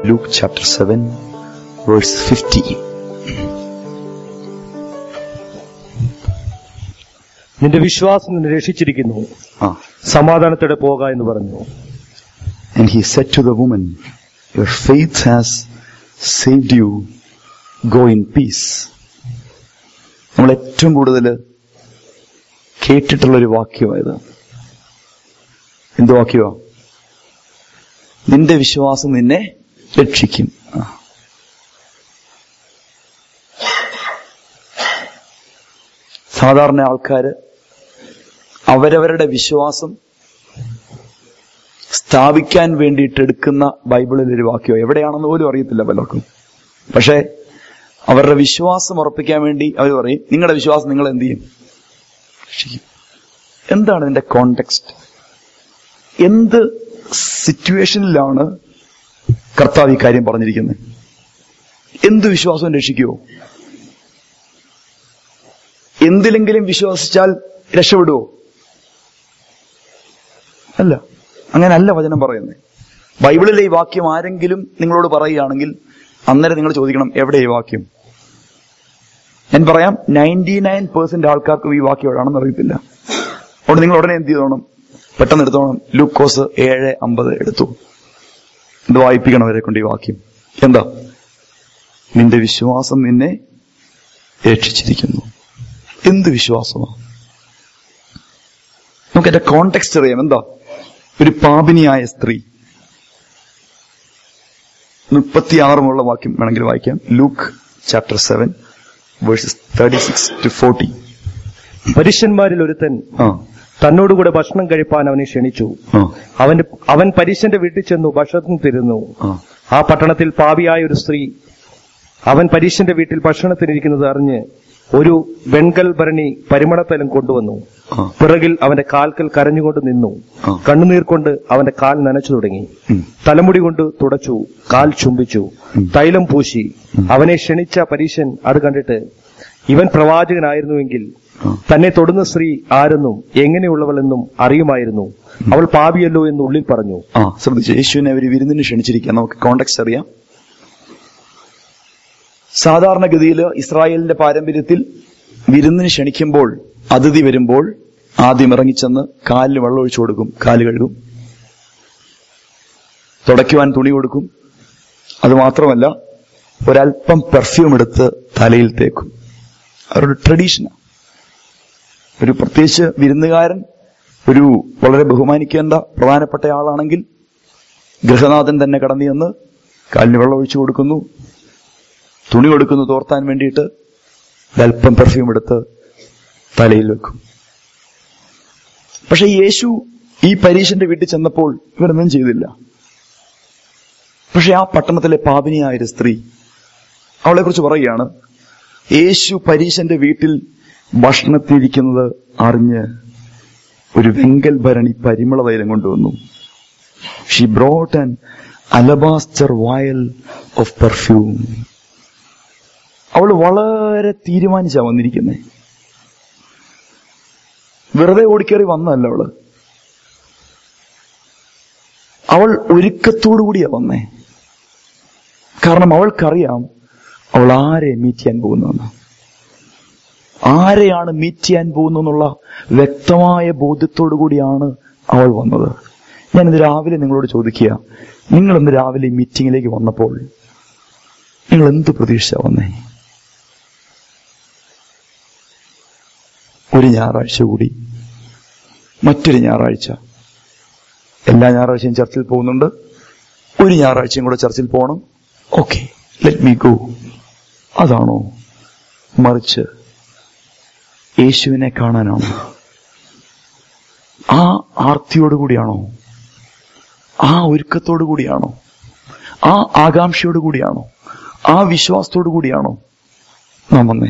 Luke chapter 7, verse 50. നിന്റെ വിശ്വാസം നിന്നെ രക്ഷിച്ചിരിക്കുന്നു Ah. സമാധാനത്തോടെ പോക എന്ന് പറഞ്ഞു And he said to the woman, Your faith has saved you. Go in peace. നമ്മൾ ഏറ്റവും കൂടുതൽ കേട്ടിട്ടുള്ളൊരു വാക്യമായത് എന്ത് വാക്യമാ നിന്റെ വിശ്വാസം നിന്നെ രക്ഷിക്കും ആ. സാധാരണ ആൾക്കാര് അവരവരുടെ വിശ്വാസം സ്ഥാപിക്കാൻ വേണ്ടിയിട്ട് എടുക്കുന്ന ബൈബിളിൽ ഒരു വാക്യം എവിടെയാണെന്ന് പോലും അറിയത്തില്ല പലർക്കും പക്ഷേ അവരുടെ വിശ്വാസം ഉറപ്പിക്കാൻ വേണ്ടി അവർ പറയും നിങ്ങളുടെ വിശ്വാസം നിങ്ങൾ എന്ത് ചെയ്യും രക്ഷിക്കും എന്താണ് ഇതിന്റെ കോണ്ടെക്സ്റ്റ് എന്ത് സിറ്റുവേഷനിലാണ് കർത്താവ് ഈ കാര്യം പറഞ്ഞിരിക്കുന്നത് എന്ത് വിശ്വാസവും രക്ഷിക്കുമോ എന്തിലെങ്കിലും വിശ്വസിച്ചാൽ രക്ഷപ്പെടുവോ അല്ല അങ്ങനല്ല വചനം പറയുന്നത് ബൈബിളിലെ ഈ വാക്യം ആരെങ്കിലും നിങ്ങളോട് പറയുകയാണെങ്കിൽ അന്നേരം നിങ്ങൾ ചോദിക്കണം എവിടെ ഈ വാക്യം ഞാൻ പറയാം നയൻറ്റി നയൻ പെർസെന്റ് ആൾക്കാർക്കും ഈ വാക്യം എവിടെയാണെന്ന് അറിയത്തില്ല അതുകൊണ്ട് നിങ്ങൾ ഉടനെ എന്ത് ചെയ്തോണം പെട്ടെന്ന് എടുത്തോണം ലൂക്കോസ് ഏഴ് അമ്പത് എടുത്തു ഇത് വായിപ്പിക്കണം അവരെ കൊണ്ട് ഈ വാക്യം എന്താ നിന്റെ വിശ്വാസം നിന്നെ രക്ഷിച്ചിരിക്കുന്നു എന്ത് വിശ്വാസമാണ് നമുക്ക് എന്റെ കോണ്ടെക്സ്റ്റ് അറിയാം എന്താ ഒരു പാപിനിയായ സ്ത്രീ മുപ്പത്തിയാറുമുള്ള വാക്യം വേണമെങ്കിൽ വായിക്കാം Luke chapter seven verses thirty six to forty പരീശന്മാരിൽ ഒരുത്തൻ ആ തന്നോടുകൂടെ ഭക്ഷണം കഴിപ്പാൻ അവനെ ക്ഷണിച്ചു ആ അവന്റെ അവൻ പരീശന്റെ വീട്ടിൽ ചെന്നു ഭക്ഷണം തിരുന്നു ആ ആ പട്ടണത്തിൽ പാപിയായ ഒരു സ്ത്രീ അവൻ പരീശന്റെ വീട്ടിൽ ഭക്ഷണത്തിനിരിക്കുന്നത് അറിഞ്ഞ് ഒരു വെൺകൽ ഭരണി പരിമളത്തലം കൊണ്ടുവന്നു ആ പിറകിൽ അവന്റെ കാൽക്കൽ കരഞ്ഞുകൊണ്ട് നിന്നു ആ. കണ്ണുനീർ കൊണ്ട് അവന്റെ കാൽ നനച്ചു തുടങ്ങി ഉം. തലമുടി കൊണ്ട് തുടച്ചു കാൽ ചുംബിച്ചു ഉം. തൈലം പൂശി അവനെ ക്ഷണിച്ച പരീശൻ അത് കണ്ടിട്ട് ഇവൻ പ്രവാചകനായിരുന്നുവെങ്കിൽ ആ. തന്നെ തൊടുന്ന സ്ത്രീ ആരെന്നും എങ്ങനെയുള്ളവളെന്നും അറിയുമായിരുന്നു അവൾ പാപിയല്ലോ എന്ന് ഉള്ളിൽ പറഞ്ഞു ആ ശ്രദ്ധിച്ചു യേശുവിനെ അവർ വിരുന്നിന് ക്ഷണിച്ചിരിക്കുക നമുക്ക് കോണ്ടെക്സ്റ്റ് അറിയാം സാധാരണഗതിയിൽ ഇസ്രായേലിന്റെ പാരമ്പര്യത്തിൽ വിരുന്നിന് ക്ഷണിക്കുമ്പോൾ അതിഥി വരുമ്പോൾ ആദ്യം ഇറങ്ങിച്ചെന്ന് കാലിന് വെള്ളം ഒഴിച്ചു കൊടുക്കും കാല് കഴുകും തുടയ്ക്കുവാൻ തുണി കൊടുക്കും അത് മാത്രമല്ല ഒരല്പം പെർഫ്യൂം എടുത്ത് തലയിൽ തേക്കും അവരുടെ ട്രഡീഷനാണ് ഒരു പ്രത്യേകിച്ച് വിരുന്നുകാരൻ ഒരു വളരെ ബഹുമാനിക്കേണ്ട പ്രധാനപ്പെട്ട ആളാണെങ്കിൽ ഗൃഹനാഥൻ തന്നെ കടന്നു ചെന്ന് കാലിന് വെള്ളം ഒഴിച്ചു കൊടുക്കുന്നു തുണി കൊടുക്കുന്നു തോർത്താൻ വേണ്ടിയിട്ട് ഒരല്പം പെർഫ്യൂം എടുത്ത് തലയിൽ വെക്കും പക്ഷെ യേശു ഈ പരീശന്റെ വീട്ടിൽ ചെന്നപ്പോൾ ഇവരൊന്നും ചെയ്തില്ല പക്ഷെ ആ പട്ടണത്തിലെ പാപിനിയായ ഒരു സ്ത്രീ അവളെ കുറിച്ച് പറയുകയാണ് യേശു പരീശന്റെ വീട്ടിൽ ഭക്ഷണത്തിരിക്കുന്നത് അറിഞ്ഞ് ഒരു വെങ്കൽ ഭരണി പരിമള തൈലം കൊണ്ടുവന്നു she brought an alabaster vial of perfume അവൾ വളരെ തീരുമാനിച്ചാ വന്നിരിക്കുന്നത് വെറുതെ ഓടിക്കേറി വന്നല്ല അവള് അവൾ ഒരുക്കത്തോടു കൂടിയാ വന്നേ കാരണം അവൾക്കറിയാം അവൾ ആരെ മീറ്റ് ചെയ്യാൻ പോകുന്നതെന്ന് ആരെയാണ് മീറ്റ് ചെയ്യാൻ പോകുന്നെന്നുള്ള വ്യക്തമായ ബോധ്യത്തോടു കൂടിയാണ് അവൾ വന്നത് ഞാനിന്ന് രാവിലെ നിങ്ങളോട് ചോദിക്കുക നിങ്ങൾ ഇന്ന് രാവിലെ ഈ മീറ്റിംഗിലേക്ക് വന്നപ്പോൾ നിങ്ങൾ എന്ത് പ്രതീക്ഷ വന്നേ ഒരു ഞായറാഴ്ച കൂടി മറ്റൊരു ഞായറാഴ്ച എല്ലാ ഞായറാഴ്ചയും ചർച്ചിൽ പോകുന്നുണ്ട് ഒരു ഞായറാഴ്ചയും കൂടെ ചർച്ചിൽ പോകണം ഓക്കെ ലെറ്റ് മീ ഗോ അതാണോ മറിച്ച് യേശുവിനെ കാണാനാണോ ആ ആർത്തിയോട് കൂടിയാണോ ആ ഒരുക്കത്തോടു കൂടിയാണോ ആ ആകാംക്ഷയോട് കൂടിയാണോ ആ വിശ്വാസത്തോടു കൂടിയാണോ നാം വന്നേ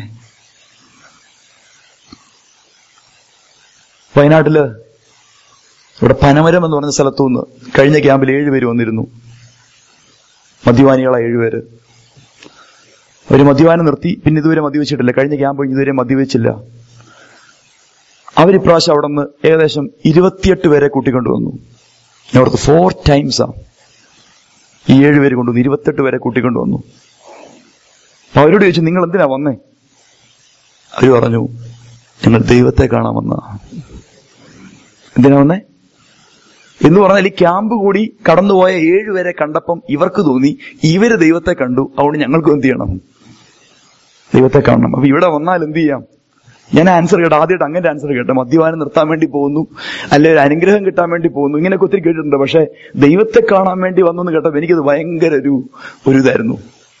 വയനാട്ടില് ഇവിടെ പനമരം എന്ന് പറഞ്ഞ സ്ഥലത്തു നിന്ന് കഴിഞ്ഞ ക്യാമ്പിൽ ഏഴുപേര് വന്നിരുന്നു മദ്യപാനികളായ ഏഴുപേര് അവര് മദ്യപാനം നിർത്തി പിന്നെ ഇതുവരെ മദ്യവെച്ചിട്ടില്ല കഴിഞ്ഞ ക്യാമ്പ് കഴിഞ്ഞ് ഇതുവരെ മദ്യവെച്ചില്ല അവരിപ്രാവശ്യം അവിടെ നിന്ന് ഏകദേശം ഇരുപത്തിയെട്ട് പേരെ കൂട്ടിക്കൊണ്ടുവന്നു ഞാൻ ഓർത്ത് ഫോർ ടൈംസാ ഈ ഏഴുപേര് കൊണ്ടുവന്നു ഇരുപത്തെട്ട് പേരെ കൂട്ടിക്കൊണ്ടു വന്നു അപ്പൊ അവരോട് ചോദിച്ചു നിങ്ങൾ എന്തിനാ വന്നേ അവര് പറഞ്ഞു ഞങ്ങൾ ദൈവത്തെ കാണാൻ വന്ന എന്തിനാ വന്നേ എന്ന് പറഞ്ഞാൽ ഈ ക്യാമ്പ് കൂടി കടന്നുപോയ ഏഴുപേരെ കണ്ടപ്പം ഇവർക്ക് തോന്നി ഇവര് ദൈവത്തെ കണ്ടു അതുകൊണ്ട് ഞങ്ങൾക്കും എന്ത് ചെയ്യണം ദൈവത്തെ കാണണം അപ്പൊ ഇവിടെ വന്നാൽ എന്ത് ചെയ്യാം ഞാൻ ആൻസർ കേട്ടോ ആദ്യമായിട്ട് അങ്ങനെ ആൻസർ കേട്ടോ മദ്യപാനം നിർത്താൻ വേണ്ടി പോകുന്നു അല്ലെ ഒരു അനുഗ്രഹം കിട്ടാൻ വേണ്ടി പോകുന്നു ഇങ്ങനെയൊക്കെ ഒത്തിരി കേട്ടിട്ടുണ്ട് പക്ഷെ ദൈവത്തെ കാണാൻ വേണ്ടി വന്നു എന്ന് കേട്ടപ്പോൾ എനിക്കത് ഭയങ്കര ഒരു ഒരു ഇതായിരുന്നു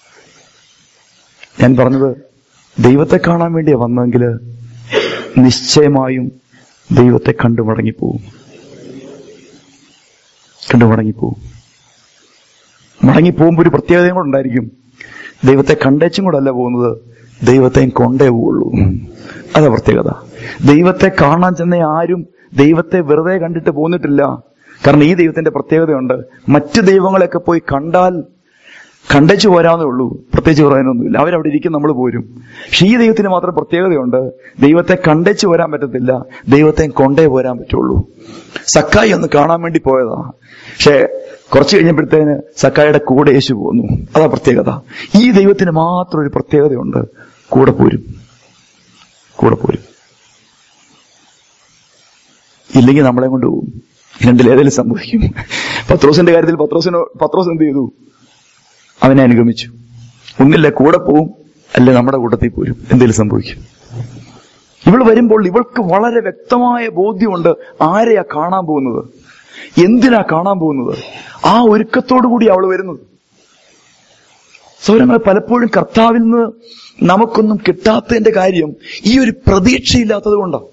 ഞാൻ പറഞ്ഞത് ദൈവത്തെ കാണാൻ വേണ്ടിയാ വന്നെങ്കിൽ നിശ്ചയമായും ദൈവത്തെ കണ്ടു മടങ്ങിപ്പോവും കണ്ടു മടങ്ങിപ്പോവും മടങ്ങിപ്പോകുമ്പോൾ ഒരു പ്രത്യേകതയും കൂടെ ഉണ്ടായിരിക്കും ദൈവത്തെ കണ്ടേച്ചും കൂടെ അല്ല പോകുന്നത് ദൈവത്തെയും കൊണ്ടേ പോവുള്ളൂ അതാ പ്രത്യേകത ദൈവത്തെ കാണാൻ ചെന്ന ആരും ദൈവത്തെ വെറുതെ കണ്ടിട്ട് പോന്നിട്ടില്ല കാരണം ഈ ദൈവത്തിന്റെ പ്രത്യേകതയുണ്ട് മറ്റു ദൈവങ്ങളെയൊക്കെ പോയി കണ്ടാൽ കണ്ടേച്ചു പോരാന്നേ ഉള്ളൂ പ്രത്യേകിച്ച് പറയാനൊന്നുമില്ല അവരവിടെ ഇരിക്കും നമ്മൾ പോരും പക്ഷെ ഈ ദൈവത്തിന് മാത്രം പ്രത്യേകതയുണ്ട് ദൈവത്തെ കണ്ടേച്ചു പോരാൻ പറ്റത്തില്ല ദൈവത്തെ കൊണ്ടേ പോരാൻ പറ്റുള്ളൂ സക്കായി ഒന്ന് കാണാൻ വേണ്ടി പോയതാ പക്ഷെ കുറച്ച് കഴിഞ്ഞപ്പോഴത്തേന് സക്കായിയുടെ കൂടെ യേശു പോന്നു അതാ പ്രത്യേകത ഈ ദൈവത്തിന് മാത്രം ഒരു പ്രത്യേകതയുണ്ട് കൂടെ പോരും കൂടെ പോരും ഇല്ലെങ്കിൽ നമ്മളെ കൊണ്ട് പോകും രണ്ടിലേതെങ്കിലും സംഭവിക്കും പത്രോസിന്റെ കാര്യത്തിൽ പത്രോസിനോ പത്രോസ് എന്ത് ചെയ്തു അവനെ അനുഗമിച്ചു ഒന്നില്ല കൂടെ പോവും അല്ലെ നമ്മുടെ കൂട്ടത്തിൽ പോരും എന്തെങ്കിലും സംഭവിക്കും ഇവൾ വരുമ്പോൾ ഇവൾക്ക് വളരെ വ്യക്തമായ ബോധ്യമുണ്ട് ആരെയാ കാണാൻ പോകുന്നത് എന്തിനാ കാണാൻ പോകുന്നത് ആ ഒരുക്കത്തോടു കൂടി അവൾ വരുന്നത് സൗരങ്ങൾ പലപ്പോഴും കർത്താവിൽ നിന്ന് നമുക്കൊന്നും കിട്ടാത്തതിന്റെ കാര്യം ഈ ഒരു പ്രതീക്ഷയില്ലാത്തത് കൊണ്ടാണ്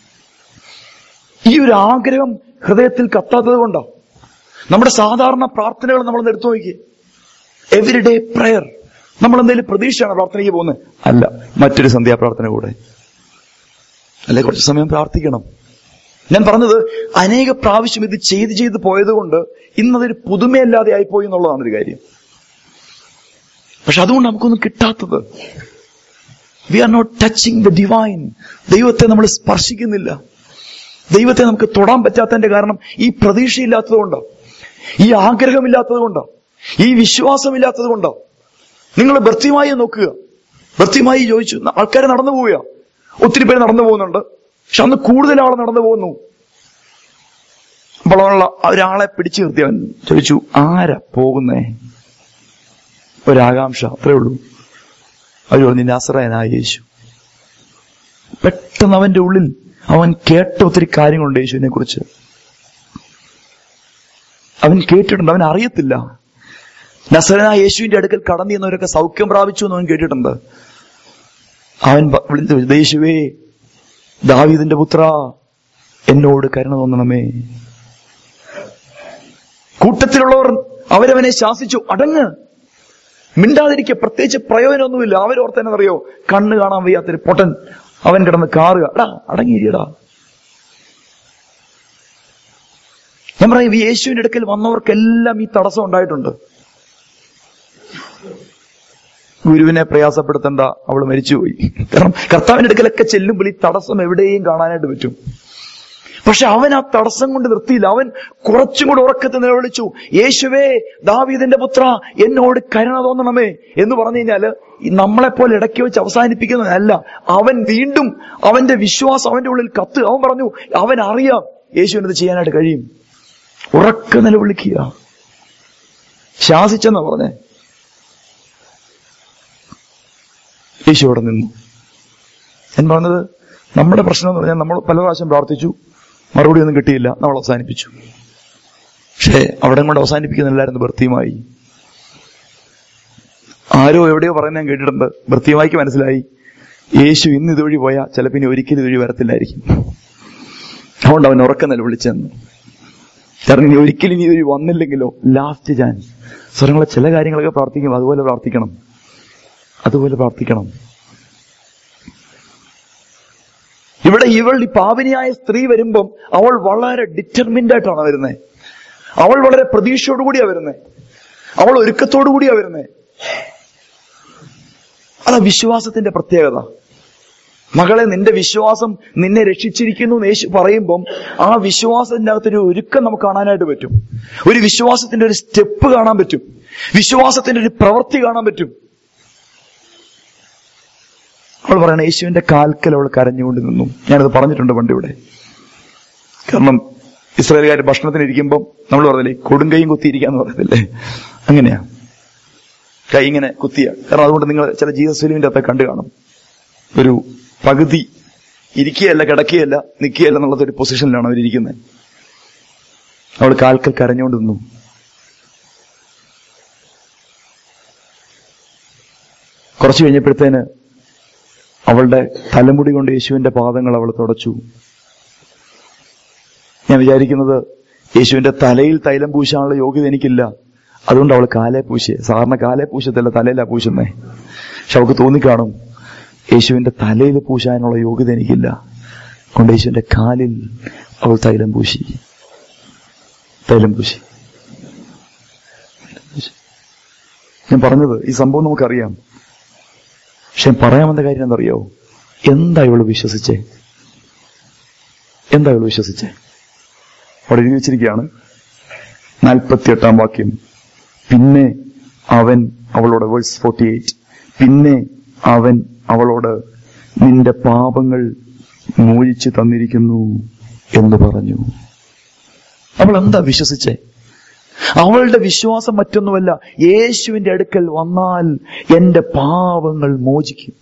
ഈ ഒരു ആഗ്രഹം ഹൃദയത്തിൽ കത്താത്തത് കൊണ്ടാണ് നമ്മുടെ സാധാരണ പ്രാർത്ഥനകൾ നമ്മൾ എടുത്തു നോക്കിയേ എവരിഡേ പ്രയർ നമ്മൾ എന്തെങ്കിലും പ്രതീക്ഷയാണ് പ്രാർത്ഥനയ്ക്ക് പോകുന്നത് അല്ല മറ്റൊരു സന്ധ്യാപ്രാർത്ഥന കൂടെ അല്ലെ കുറച്ച് സമയം പ്രാർത്ഥിക്കണം ഞാൻ പറഞ്ഞത് അനേക പ്രാവശ്യം ഇത് ചെയ്ത് ചെയ്ത് പോയത് കൊണ്ട് ഇന്നതൊരു പുതുമയല്ലാതെ ആയിപ്പോയി എന്നുള്ളതാണ് ഒരു കാര്യം പക്ഷെ അതുകൊണ്ട് നമുക്കൊന്നും കിട്ടാത്തത് we are not touching the divine ദൈവത്തെ നമ്മൾ സ്പർശിക്കുന്നില്ല ദൈവത്തെ നമുക്ക് തൊടാൻ പറ്റാത്തതിന്റെ കാരണം ഈ പ്രതീക്ഷയില്ലാത്തത് കൊണ്ടോ ഈ ആഗ്രഹമില്ലാത്തത് കൊണ്ടോ ഈ വിശ്വാസമില്ലാത്തത് കൊണ്ടോ നിങ്ങൾ ഭർത്തിമായി നോക്കുക ഭർത്തിമായി ചോദിച്ചു ആൾക്കാരെ നടന്നു പോവുക ഒത്തിരി പേര് നടന്നു പോകുന്നുണ്ട് പക്ഷെ അന്ന് കൂടുതൽ ആൾ നടന്നു പോകുന്നു അപ്പോൾ അവനുള്ള ഒരാളെ പിടിച്ചു നിർത്തി അവൻ ചോദിച്ചു ആരാ പോകുന്നേ ഒരാകാംക്ഷ അത്രേ ഉള്ളൂ അവർ പറഞ്ഞു നാസറായനായ യേശു പെട്ടെന്ന് അവന്റെ ഉള്ളിൽ അവൻ കേട്ട ഒത്തിരി കാര്യങ്ങളുണ്ട് യേശുവിനെ കുറിച്ച് അവൻ കേട്ടിട്ടുണ്ട് അവൻ അറിയത്തില്ല നസറനായ യേശുവിന്റെ അടുക്കൽ കടന്നു എന്നവരൊക്കെ സൗഖ്യം പ്രാപിച്ചു എന്ന് അവൻ കേട്ടിട്ടുണ്ട് അവൻ പ- വിളിച്ചു ചോദിച്ചു, യേശുവേ ദാവീദിന്റെ പുത്ര എന്നോട് കരുണ തോന്നണമേ കൂട്ടത്തിലുള്ളവർ അവരവനെ ശാസിച്ചു അടങ്ങ് മിണ്ടാതിരിക്കുക പ്രത്യേകിച്ച് പ്രയോജനമൊന്നുമില്ല അവരോർത്തെന്നറിയോ കണ്ണ് കാണാൻ വയ്യാത്തൊരു പൊട്ടൻ അവൻ കിടന്ന് കാറുക അടാ അടങ്ങിയിരിയടാ ഞാൻ പറയും ഈ യേശുവിന്റെ അടുക്കൽ വന്നവർക്കെല്ലാം ഈ തടസ്സം ഉണ്ടായിട്ടുണ്ട് ഗുരുവിനെ പ്രയാസപ്പെടുത്തേണ്ട അവൾ മരിച്ചുപോയി കാരണം കർത്താവിന്റെ അടുക്കലൊക്കെ ചെല്ലുമ്പോൾ ഈ തടസ്സം എവിടെയും കാണാനായിട്ട് പറ്റും പക്ഷെ അവൻ ആ തടസ്സം കൊണ്ട് നിർത്തിയില്ല അവൻ കുറച്ചും കൂടെ ഉറക്കത്തിൽ നിലവിളിച്ചു യേശുവേ ദാവീദിന്റെ പുത്ര എന്നോട് കരുണ തോന്നണമേ എന്ന് പറഞ്ഞു കഴിഞ്ഞാല് ഈ നമ്മളെപ്പോലെ ഇടയ്ക്ക് വെച്ച് അവസാനിപ്പിക്കുന്നതല്ല അവൻ വീണ്ടും അവന്റെ വിശ്വാസം അവന്റെ ഉള്ളിൽ കത്ത് അവൻ പറഞ്ഞു അവൻ അറിയാം യേശുവിനത് ചെയ്യാനായിട്ട് കഴിയും ഉറക്ക നിലവിളിക്കുക ശാസിച്ചെന്നാ പറഞ്ഞേ യേശു അവിടെ നിന്നു ഞാൻ പറഞ്ഞത് നമ്മുടെ പ്രശ്നം എന്ന് പറഞ്ഞാൽ നമ്മൾ പല പ്രാവശ്യം പ്രാർത്ഥിച്ചു മറുപടി ഒന്നും കിട്ടിയില്ല നമ്മൾ അവസാനിപ്പിച്ചു പക്ഷേ അവിടെ കൊണ്ട് അവസാനിപ്പിക്കുന്നില്ലായിരുന്നു ഭർത്തിയുമായി ആരോ എവിടെയോ പറയുന്നത് ഞാൻ കേട്ടിട്ടുണ്ട് ഭർത്തിയുമായിക്ക് മനസ്സിലായി യേശു ഇന്ന് ഇതുവഴി പോയാൽ ചിലപ്പോൾ ഇനി ഒരിക്കലും ഇതുവഴി വരത്തില്ലായിരിക്കും അതുകൊണ്ട് അവൻ ഉറക്കം നിലവിളിച്ചെന്ന് കാരണം ഇനി ഒരിക്കലും ഇനി ഇതുവഴി വന്നില്ലെങ്കിലോ ലാസ്റ്റ് ചാൻസ് സ്വരങ്ങളെ ചില കാര്യങ്ങളൊക്കെ പ്രാർത്ഥിക്കും അതുപോലെ പ്രാർത്ഥിക്കണം അതുപോലെ പ്രാർത്ഥിക്കണം ഇവിടെ ഇവൾ ഈ പാപിനിയായ സ്ത്രീ വരുമ്പം അവൾ വളരെ ഡിറ്റർമിൻഡ് ആയിട്ടാണ് വരുന്നത് അവൾ വളരെ പ്രതീക്ഷയോടുകൂടിയാ വരുന്നത് അവൾ ഒരുക്കത്തോടുകൂടിയാ വരുന്നത് അതാ വിശ്വാസത്തിന്റെ പ്രത്യേകത മകളെ നിന്റെ വിശ്വാസം നിന്നെ രക്ഷിച്ചിരിക്കുന്നു എന്ന് യേശു പറയുമ്പം ആ വിശ്വാസത്തിന്റെ അകത്തൊരു ഒരുക്കം നമുക്ക് കാണാനായിട്ട് പറ്റും ഒരു വിശ്വാസത്തിന്റെ ഒരു സ്റ്റെപ്പ് കാണാൻ പറ്റും വിശ്വാസത്തിന്റെ ഒരു പ്രവൃത്തി കാണാൻ പറ്റും അവൾ പറയണ യേശുവിന്റെ കാൽക്കൽ അവൾ കരഞ്ഞുകൊണ്ട് നിന്നു ഞാനത് പറഞ്ഞിട്ടുണ്ട് പണ്ട് ഇവിടെ കാരണം ഇസ്രായേലുകാർ ഭക്ഷണത്തിന് ഇരിക്കുമ്പോൾ നമ്മൾ പറഞ്ഞില്ലേ കൊടുങ്കൈയും കുത്തിയിരിക്കാന്ന് പറയത്തില്ലേ അങ്ങനെയാ കൈ ഇങ്ങനെ കുത്തിയ കാരണം അതുകൊണ്ട് നിങ്ങൾ ചില ജീസസ് ഫിലിമിന്റെ അകത്ത് കണ്ടു കാണും ഒരു പകുതി ഇരിക്കുകയല്ല കിടക്കുകയല്ല നിൽക്കുകയല്ല എന്നുള്ളത് ഒരു പൊസിഷനിലാണ് അവരിയ്ക്കുന്നത് അവൾ കാൽക്കൽ കരഞ്ഞുകൊണ്ട് നിന്നു കുറച്ചു കഴിഞ്ഞപ്പോഴത്തേന് അവളുടെ തലമുടി കൊണ്ട് യേശുവിന്റെ പാദങ്ങൾ അവൾ തുടച്ചു ഞാൻ വിചാരിക്കുന്നത് യേശുവിന്റെ തലയിൽ തൈലം പൂശാനുള്ള യോഗ്യത എനിക്കില്ല അതുകൊണ്ട് അവൾ കാലെ പൂശിയെ സാധാരണ കാലെ പൂശത്തല്ല തലയിലാ പൂശുന്നേ പക്ഷെ അവൾക്ക് തോന്നിക്കാണും യേശുവിന്റെ തലയിൽ പൂശാനുള്ള യോഗ്യത എനിക്കില്ല കൊണ്ട് യേശുവിന്റെ കാലിൽ അവൾ തൈലം പൂശി തൈലം പൂശി ഞാൻ പറഞ്ഞത് ഈ സംഭവം നമുക്കറിയാം പക്ഷെ ഞാൻ പറയാമെന്ന കാര്യം എന്തറിയോ എന്താ ഇവള് വിശ്വസിച്ചേ എന്താ ഇവള് വിശ്വസിച്ചേ അവിടെ എഴുതി വെച്ചിരിക്കുകയാണ് നാൽപ്പത്തിയെട്ടാം വാക്യം പിന്നെ അവൻ അവളോട് വേഴ്സ് ഫോർട്ടി എയ്റ്റ് പിന്നെ അവൻ അവളോട് നിന്റെ പാപങ്ങൾ മോചിച്ചു തന്നിരിക്കുന്നു എന്ന് പറഞ്ഞു അവൾ എന്താ വിശ്വസിച്ചേ അവളുടെ വിശ്വാസം മറ്റൊന്നുമല്ല യേശുവിന്റെ അടുക്കൽ വന്നാൽ എന്റെ പാപങ്ങൾ മോചിക്കും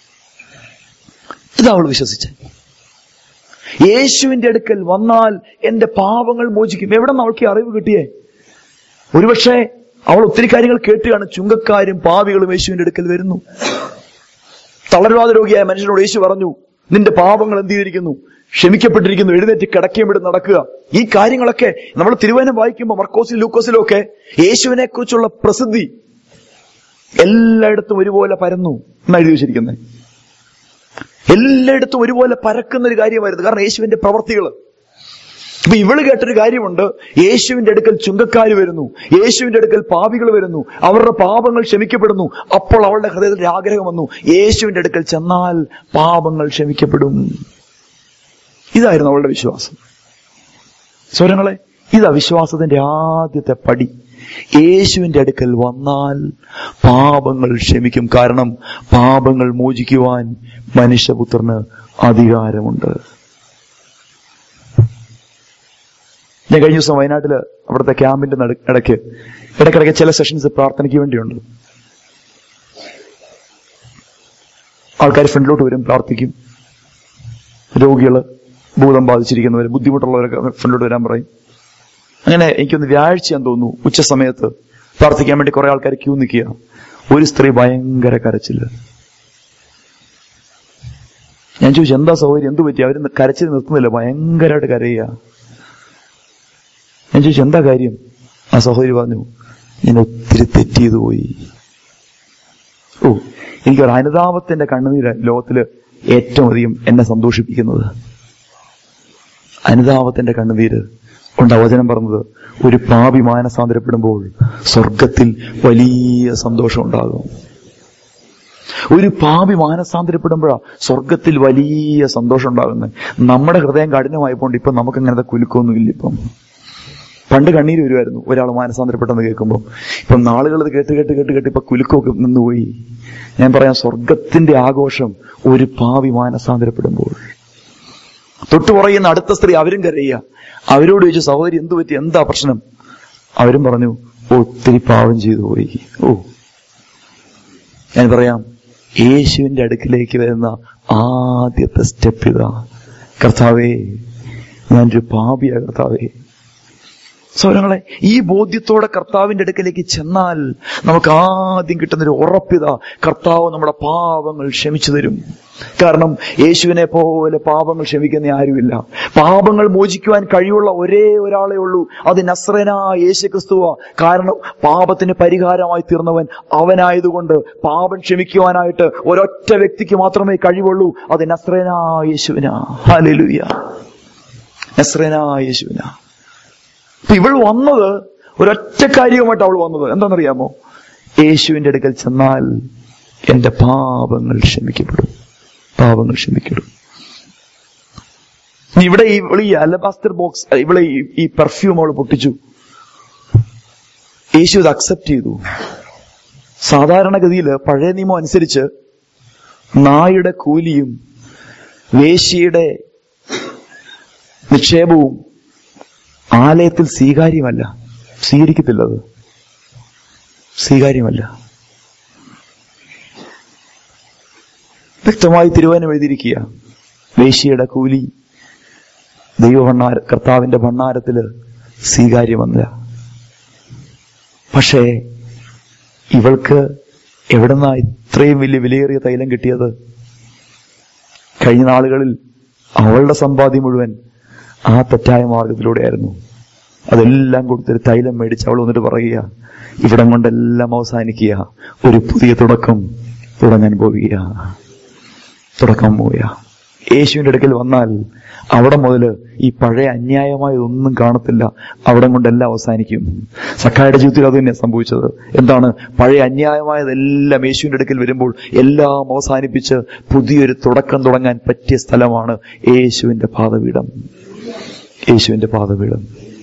ഇതാ അവൾ വിശ്വസിച്ചേ യേശുവിന്റെ അടുക്കൽ വന്നാൽ എന്റെ പാപങ്ങൾ മോചിക്കും എവിടെ നിന്ന് അവൾക്ക് ഈ അറിവ് കിട്ടിയേ ഒരുപക്ഷെ അവൾ ഒത്തിരി കാര്യങ്ങൾ കേട്ടുകയാണ് ചുങ്കക്കാരും പാവികളും യേശുവിന്റെ അടുക്കൽ വരുന്നു തളർവാദ രോഗിയായ മനുഷ്യനോട് യേശു പറഞ്ഞു നിന്റെ പാപങ്ങൾ എന്ത് ചെയ്തിരിക്കുന്നു ക്ഷമിക്കപ്പെട്ടിരിക്കുന്നു എഴുന്നേറ്റ് കിടക്കുകയും വിട്ട് നടക്കുക ഈ കാര്യങ്ങളൊക്കെ നമ്മൾ തിരുവനം വായിക്കുമ്പോൾ മർക്കോസിലും ലൂക്കോസിലും ഒക്കെ യേശുവിനെ കുറിച്ചുള്ള പ്രസിദ്ധി എല്ലായിടത്തും ഒരുപോലെ പരന്നു എന്നാണ് എഴുതി വെച്ചിരിക്കുന്നത് എല്ലായിടത്തും ഒരുപോലെ പരക്കുന്ന ഒരു കാര്യമായിരുന്നു കാരണം യേശുവിന്റെ പ്രവർത്തികൾ ഇപ്പൊ ഇവള് കേട്ടൊരു കാര്യമുണ്ട് യേശുവിന്റെ അടുക്കൽ ചുങ്കക്കാർ വരുന്നു യേശുവിന്റെ അടുക്കൽ പാപികൾ വരുന്നു അവരുടെ പാപങ്ങൾ ക്ഷമിക്കപ്പെടുന്നു അപ്പോൾ അവളുടെ ഹൃദയത്തിൽ ഒരു ആഗ്രഹം വന്നു യേശുവിന്റെ അടുക്കൽ ചെന്നാൽ പാപങ്ങൾ ക്ഷമിക്കപ്പെടും ഇതായിരുന്നു അവളുടെ വിശ്വാസം സ്വരങ്ങളെ ഇതാ വിശ്വാസത്തിന്റെ ആദ്യത്തെ പടി യേശുവിന്റെ അടുക്കൽ വന്നാൽ പാപങ്ങൾ ക്ഷമിക്കും കാരണം പാപങ്ങൾ മോചിക്കുവാൻ മനുഷ്യപുത്രന് അധികാരമുണ്ട് ഞാൻ കഴിഞ്ഞ ദിവസം വയനാട്ടില് അവിടുത്തെ ക്യാമ്പിന്റെ നട- ഇടയ്ക്ക് ഇടയ്ക്കിടയ്ക്ക് ചില സെഷൻസ് പ്രാർത്ഥനയ്ക്ക് വേണ്ടിയുണ്ട് ആൾക്കാർ ഫ്രണ്ടിലോട്ട് വരും പ്രാർത്ഥിക്കും രോഗികള് ഭൂതം ബാധിച്ചിരിക്കുന്നവർ ബുദ്ധിമുട്ടുള്ളവരൊക്കെ ഫ്രണ്ടിലോട്ട് വരാൻ പറയും അങ്ങനെ എനിക്കൊന്ന് വ്യാഴ്ചയാന്ന് തോന്നുന്നു ഉച്ച സമയത്ത് പ്രാർത്ഥിക്കാൻ വേണ്ടി കുറെ ആൾക്കാർ ക്യൂ നിൽക്കുക ഒരു സ്ത്രീ ഭയങ്കര കരച്ചില് ഞാൻ ചോദിച്ചു എന്താ സൗകര്യം എന്ത് പറ്റി അവര് കരച്ചിൽ നിർത്തുന്നില്ല ഭയങ്കരമായിട്ട് കരയുക ഞാൻ ചോദിച്ചു എന്താ കാര്യം ആ സഹോദരി പറഞ്ഞു ഞാൻ ഒത്തിരി തെറ്റ് ചെയ്തു പോയി ഓ എനിക്കൊരു അനുതാപത്തിന്റെ കണ്ണുനീര് ലോകത്തില് ഏറ്റവും അധികം എന്നെ സന്തോഷിപ്പിക്കുന്നത് അനുതാപത്തിന്റെ കണ്ണുനീര് ഉണ്ട് വചനം പറഞ്ഞത് ഒരു പാപി മാനസാന്തരപ്പെടുമ്പോൾ സ്വർഗത്തിൽ വലിയ സന്തോഷം ഉണ്ടാകും ഒരു പാപി മാനസാന്തരപ്പെടുമ്പോഴാ സ്വർഗത്തിൽ വലിയ സന്തോഷം ഉണ്ടാകുന്നത് നമ്മുടെ ഹൃദയം കഠിനമായപ്പോണ്ട് ഇപ്പൊ നമുക്ക് അങ്ങനത്തെ കുലുക്കൊന്നുമില്ല ഇപ്പം പണ്ട് കണ്ണീര് വരുമായിരുന്നു ഒരാൾ മാനസാന്തരപ്പെട്ടെന്ന് കേൾക്കുമ്പോൾ ഇപ്പം നാളുകൾ ഇത് കേട്ട് കേട്ട് കേട്ട് കേട്ട് ഇപ്പൊ കുലുക്കമൊക്കെ നിന്നുപോയി ഞാൻ പറയാം സ്വർഗത്തിന്റെ ആഘോഷം ഒരു പാവി മാനസാന്തരപ്പെടുമ്പോൾ തൊട്ടു പറയുന്ന അടുത്ത സ്ത്രീ അവരും കരയുക അവരോട് ചോദിച്ചു സഹോദരി എന്തു പറ്റി എന്താ പ്രശ്നം അവരും പറഞ്ഞു "ഓ, ഒത്തിരി പാവം ചെയ്തു പോയി ഓ ഞാൻ പറയാം യേശുവിന്റെ അടുക്കിലേക്ക് വരുന്ന ആദ്യത്തെ സ്റ്റെപ്പ് ഇതാ കർത്താവേ ഞാനൊരു പാപിയ കർത്താവേ സൗരങ്ങളെ ഈ ബോധ്യത്തോടെ കർത്താവിന്റെ അടുക്കലേക്ക് ചെന്നാൽ നമുക്ക് ആദ്യം കിട്ടുന്നൊരു ഉറപ്പിത കർത്താവ് നമ്മുടെ പാപങ്ങൾ ക്ഷമിച്ചു തരും കാരണം യേശുവിനെ പോലെ പാപങ്ങൾ ക്ഷമിക്കുന്ന ആരുമില്ല പാപങ്ങൾ മോചിക്കുവാൻ കഴിവുള്ള ഒരേ ഒരാളെ ഉള്ളൂ അത് നസ്രന യേശു ക്രിസ്തുവ കാരണം പാപത്തിന് പരിഹാരമായി തീർന്നവൻ അവനായതുകൊണ്ട് പാപം ക്ഷമിക്കുവാനായിട്ട് ഒരൊറ്റ വ്യക്തിക്ക് മാത്രമേ കഴിവുള്ളൂ അത് നസ്രന യേശുവിനാ ഹാലലുയ നസ്രന യേശുവിനാ അപ്പൊ ഇവൾ വന്നത് ഒരൊറ്റ കാര്യവുമായിട്ട് അവൾ വന്നത് എന്താണെന്നറിയാമോ യേശുവിന്റെ അടുക്കൽ ചെന്നാൽ എന്റെ പാപങ്ങൾ ക്ഷമിക്കപ്പെടും പാപങ്ങൾ ക്ഷമിക്കപ്പെടും ഇനി ഇവിടെ ഈ- ഇവള് ഈ അലബാസ്റ്റർ ബോക്സ് ഇവളെ ഈ- ഈ പെർഫ്യൂം അവൾ പൊട്ടിച്ചു യേശു ഇത് അക്സെപ്റ്റ് ചെയ്തു സാധാരണഗതിയിൽ പഴയ നിയമം അനുസരിച്ച് നായുടെ കൂലിയും വേശ്യയുടെ നിക്ഷേപവും ആലയത്തിൽ സ്വീകാര്യമല്ല സ്വീകരിക്കത്തില്ല അത് സ്വീകാര്യമല്ല വ്യക്തമായി തിരുവനം എഴുതിയിരിക്കുക വേശ്യയുടെ കൂലി ദൈവഭണ്ണാര കർത്താവിന്റെ ഭണ്ണാരത്തില് സ്വീകാര്യമല്ല പക്ഷേ ഇവൾക്ക് എവിടെന്നാ ഇത്രയും വലിയ വിലയേറിയ തൈലം കിട്ടിയത് കഴിഞ്ഞ നാളുകളിൽ അവളുടെ സമ്പാദ്യം മുഴുവൻ ആ തെറ്റായ മാർഗത്തിലൂടെയായിരുന്നു അതെല്ലാം കൊടുത്തൊരു തൈലം മേടിച്ച് അവൾ വന്നിട്ട് പറയുക ഇവിടം കൊണ്ടെല്ലാം അവസാനിക്കുക ഒരു പുതിയ തുടക്കം തുടങ്ങാൻ പോവുക തുടക്കം പോവുക യേശുവിന്റെ അടുക്കൽ വന്നാൽ അവിടെ മുതൽ ഈ പഴയ അന്യായമായതൊന്നും കാണത്തില്ല അവിടെ കൊണ്ടെല്ലാം അവസാനിക്കും സഖായുടെ ജീവിതത്തിൽ അത് തന്നെ സംഭവിച്ചത് എന്താണ് പഴയ അന്യായമായതെല്ലാം യേശുവിന്റെ അടുക്കൽ വരുമ്പോൾ എല്ലാം അവസാനിപ്പിച്ച് പുതിയൊരു തുടക്കം തുടങ്ങാൻ പറ്റിയ സ്ഥലമാണ് യേശുവിന്റെ പാതപീഠം യേശുവിന്റെ പാതപീഠം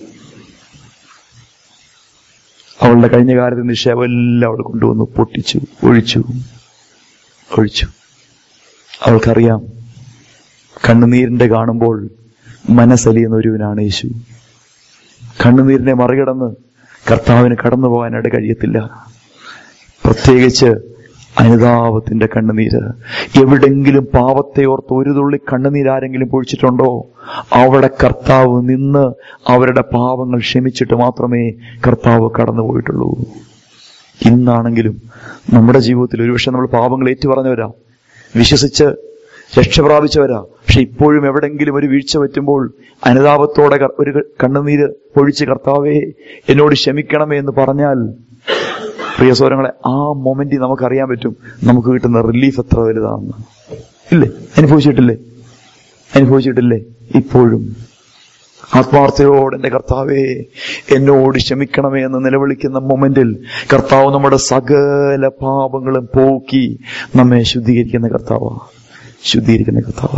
അവളുടെ കഴിഞ്ഞ കാലത്തെ നിക്ഷേപം എല്ലാം അവൾ കൊണ്ടുവന്ന് പൊട്ടിച്ചു ഒഴിച്ചു ഒഴിച്ചു അവൾക്കറിയാം കണ്ണുനീരിന്റെ കാണുമ്പോൾ മനസ്സലിയുന്ന ഒരുവനാണ് യേശു കണ്ണുനീരിനെ മറികടന്ന് കർത്താവിന് കടന്നു പോകാനായിട്ട് കഴിയത്തില്ല പ്രത്യേകിച്ച് അനുതാപത്തിന്റെ കണ്ണുനീര് എവിടെങ്കിലും പാവത്തെ ഓർത്ത് ഒരു തുള്ളി കണ്ണുനീരാരെങ്കിലും പൊഴിച്ചിട്ടുണ്ടോ അവിടെ കർത്താവ് നിന്ന് അവരുടെ പാവങ്ങൾ ക്ഷമിച്ചിട്ട് മാത്രമേ കർത്താവ് കടന്നുപോയിട്ടുള്ളൂ ഇന്നാണെങ്കിലും നമ്മുടെ ജീവിതത്തിൽ ഒരുപക്ഷെ നമ്മൾ പാവങ്ങൾ ഏറ്റുപറഞ്ഞവരാ വിശ്വസിച്ച് രക്ഷ പ്രാപിച്ചവരാ പക്ഷെ ഇപ്പോഴും എവിടെങ്കിലും ഒരു വീഴ്ച പറ്റുമ്പോൾ അനുതാപത്തോടെ ക- ഒരു കണ്ണുനീര് പൊഴിച്ച് കർത്താവേ എന്നോട് ക്ഷമിക്കണമേ എന്ന് പറഞ്ഞാൽ പ്രിയ സൗരങ്ങളെ ആ മൊമെന്റിൽ നമുക്കറിയാൻ പറ്റും നമുക്ക് കിട്ടുന്ന റിലീഫ് എത്ര വലുതാണെന്ന് ഇല്ലേ അനുഭവിച്ചിട്ടില്ലേ അനുഭവിച്ചിട്ടില്ലേ ഇപ്പോഴും ആത്മാർത്ഥയോടെ എന്റെ കർത്താവേ എന്നോട് ക്ഷമിക്കണമേ എന്ന് നിലവിളിക്കുന്ന മൊമെന്റിൽ കർത്താവ് നമ്മുടെ സകല പാപങ്ങളും പോക്കി നമ്മെ ശുദ്ധീകരിക്കുന്ന കർത്താവ ശുദ്ധീകരിക്കുന്ന കർത്താവ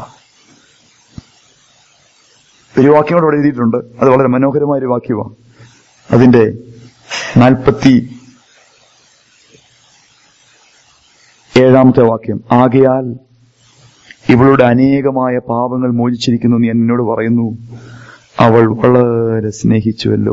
ഒരു വാക്യം കൂടെ ഇവിടെ എഴുതിയിട്ടുണ്ട് അത് വളരെ മനോഹരമായ ഒരു വാക്യമാണ് അതിന്റെ നാൽപ്പത്തി ഏഴാമത്തെ വാക്യം ആകയാൽ ഇവളുടെ അനേകമായ പാപങ്ങൾ മോചിച്ചിരിക്കുന്നു എന്ന് ഞാൻ എന്നോട് പറയുന്നു അവൾ വളരെ സ്നേഹിച്ചുവല്ലോ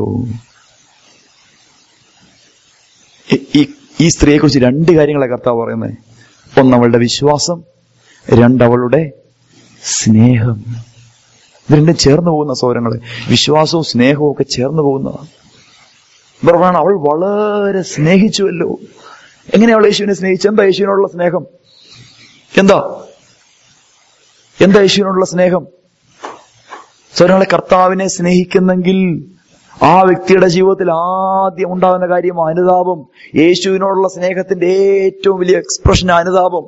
ഈ- ഈ- ഈ സ്ത്രീയെ കുറിച്ച് രണ്ട് കാര്യങ്ങളെ കർത്താവ് പറയുന്നത് ഒന്ന് അവളുടെ വിശ്വാസം രണ്ട് അവളുടെ സ്നേഹം ഇത് രണ്ടും ചേർന്ന് പോകുന്ന സൗരങ്ങളെ വിശ്വാസവും സ്നേഹവും ഒക്കെ ചേർന്ന് പോകുന്നതാണ് പറഞ്ഞാണ് അവൾ വളരെ സ്നേഹിച്ചുവല്ലോ എങ്ങനെയാ അവൾ യേശുവിനെ സ്നേഹിച്ചു എന്താ യേശുവിനോടുള്ള സ്നേഹം എന്താ എന്താ യേശുവിനോടുള്ള സ്നേഹം സ്വരങ്ങളെ കർത്താവിനെ സ്നേഹിക്കുന്നെങ്കിൽ ആ വ്യക്തിയുടെ ജീവിതത്തിൽ ആദ്യം ഉണ്ടാകുന്ന കാര്യം അനുതാപം യേശുവിനോടുള്ള സ്നേഹത്തിന്റെ ഏറ്റവും വലിയ എക്സ്പ്രഷൻ അനുതാപം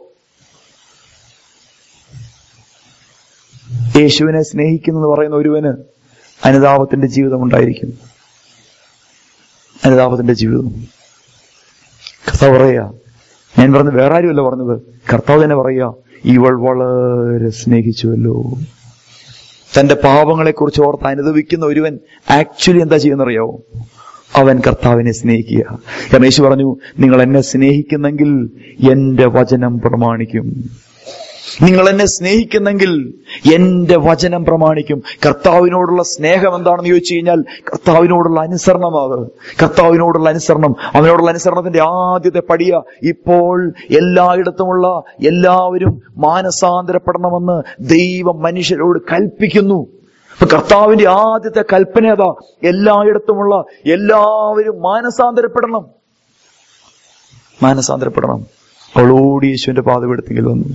യേശുവിനെ സ്നേഹിക്കുന്നു എന്ന് പറയുന്ന ഒരുവന് അനുതാപത്തിന്റെ ജീവിതം ഉണ്ടായിരിക്കും അനുതാപത്തിന്റെ ജീവിതം കർത്താവ് പറയാ ഞാൻ പറഞ്ഞത് വേറെ ആരുമല്ല പറഞ്ഞത് കർത്താവ് തന്നെ പറയാ ഇവൾ വളരെ സ്നേഹിച്ചുവല്ലോ തന്റെ പാപങ്ങളെ കുറിച്ച് ഓർത്ത് അനുഭവിക്കുന്ന ഒരുവൻ ആക്ച്വലി എന്താ ചെയ്യുന്നറിയാവോ അവൻ കർത്താവിനെ സ്നേഹിക്കുക കാരണം യേശു പറഞ്ഞു നിങ്ങൾ എന്നെ സ്നേഹിക്കുന്നെങ്കിൽ എന്റെ വചനം പ്രമാണിക്കും നിങ്ങൾ എന്നെ സ്നേഹിക്കുന്നെങ്കിൽ എന്റെ വചനം പ്രമാണിക്കും കർത്താവിനോടുള്ള സ്നേഹം എന്താണെന്ന് ചോദിച്ചു കഴിഞ്ഞാൽ കർത്താവിനോടുള്ള അനുസരണമാണ് കർത്താവിനോടുള്ള അനുസരണം അവനോടുള്ള അനുസരണത്തിന്റെ ആദ്യത്തെ പടിയ ഇപ്പോൾ എല്ലായിടത്തുമുള്ള എല്ലാവരും മാനസാന്തരപ്പെടണമെന്ന് ദൈവം മനുഷ്യരോട് കൽപ്പിക്കുന്നു അപ്പൊ കർത്താവിന്റെ ആദ്യത്തെ കൽപ്പന അതാ എല്ലായിടത്തുമുള്ള എല്ലാവരും മാനസാന്തരപ്പെടണം മാനസാന്തരപ്പെടണം അവളോടി യേശുവിന്റെ പാതപെടുത്തെങ്കിൽ വന്നു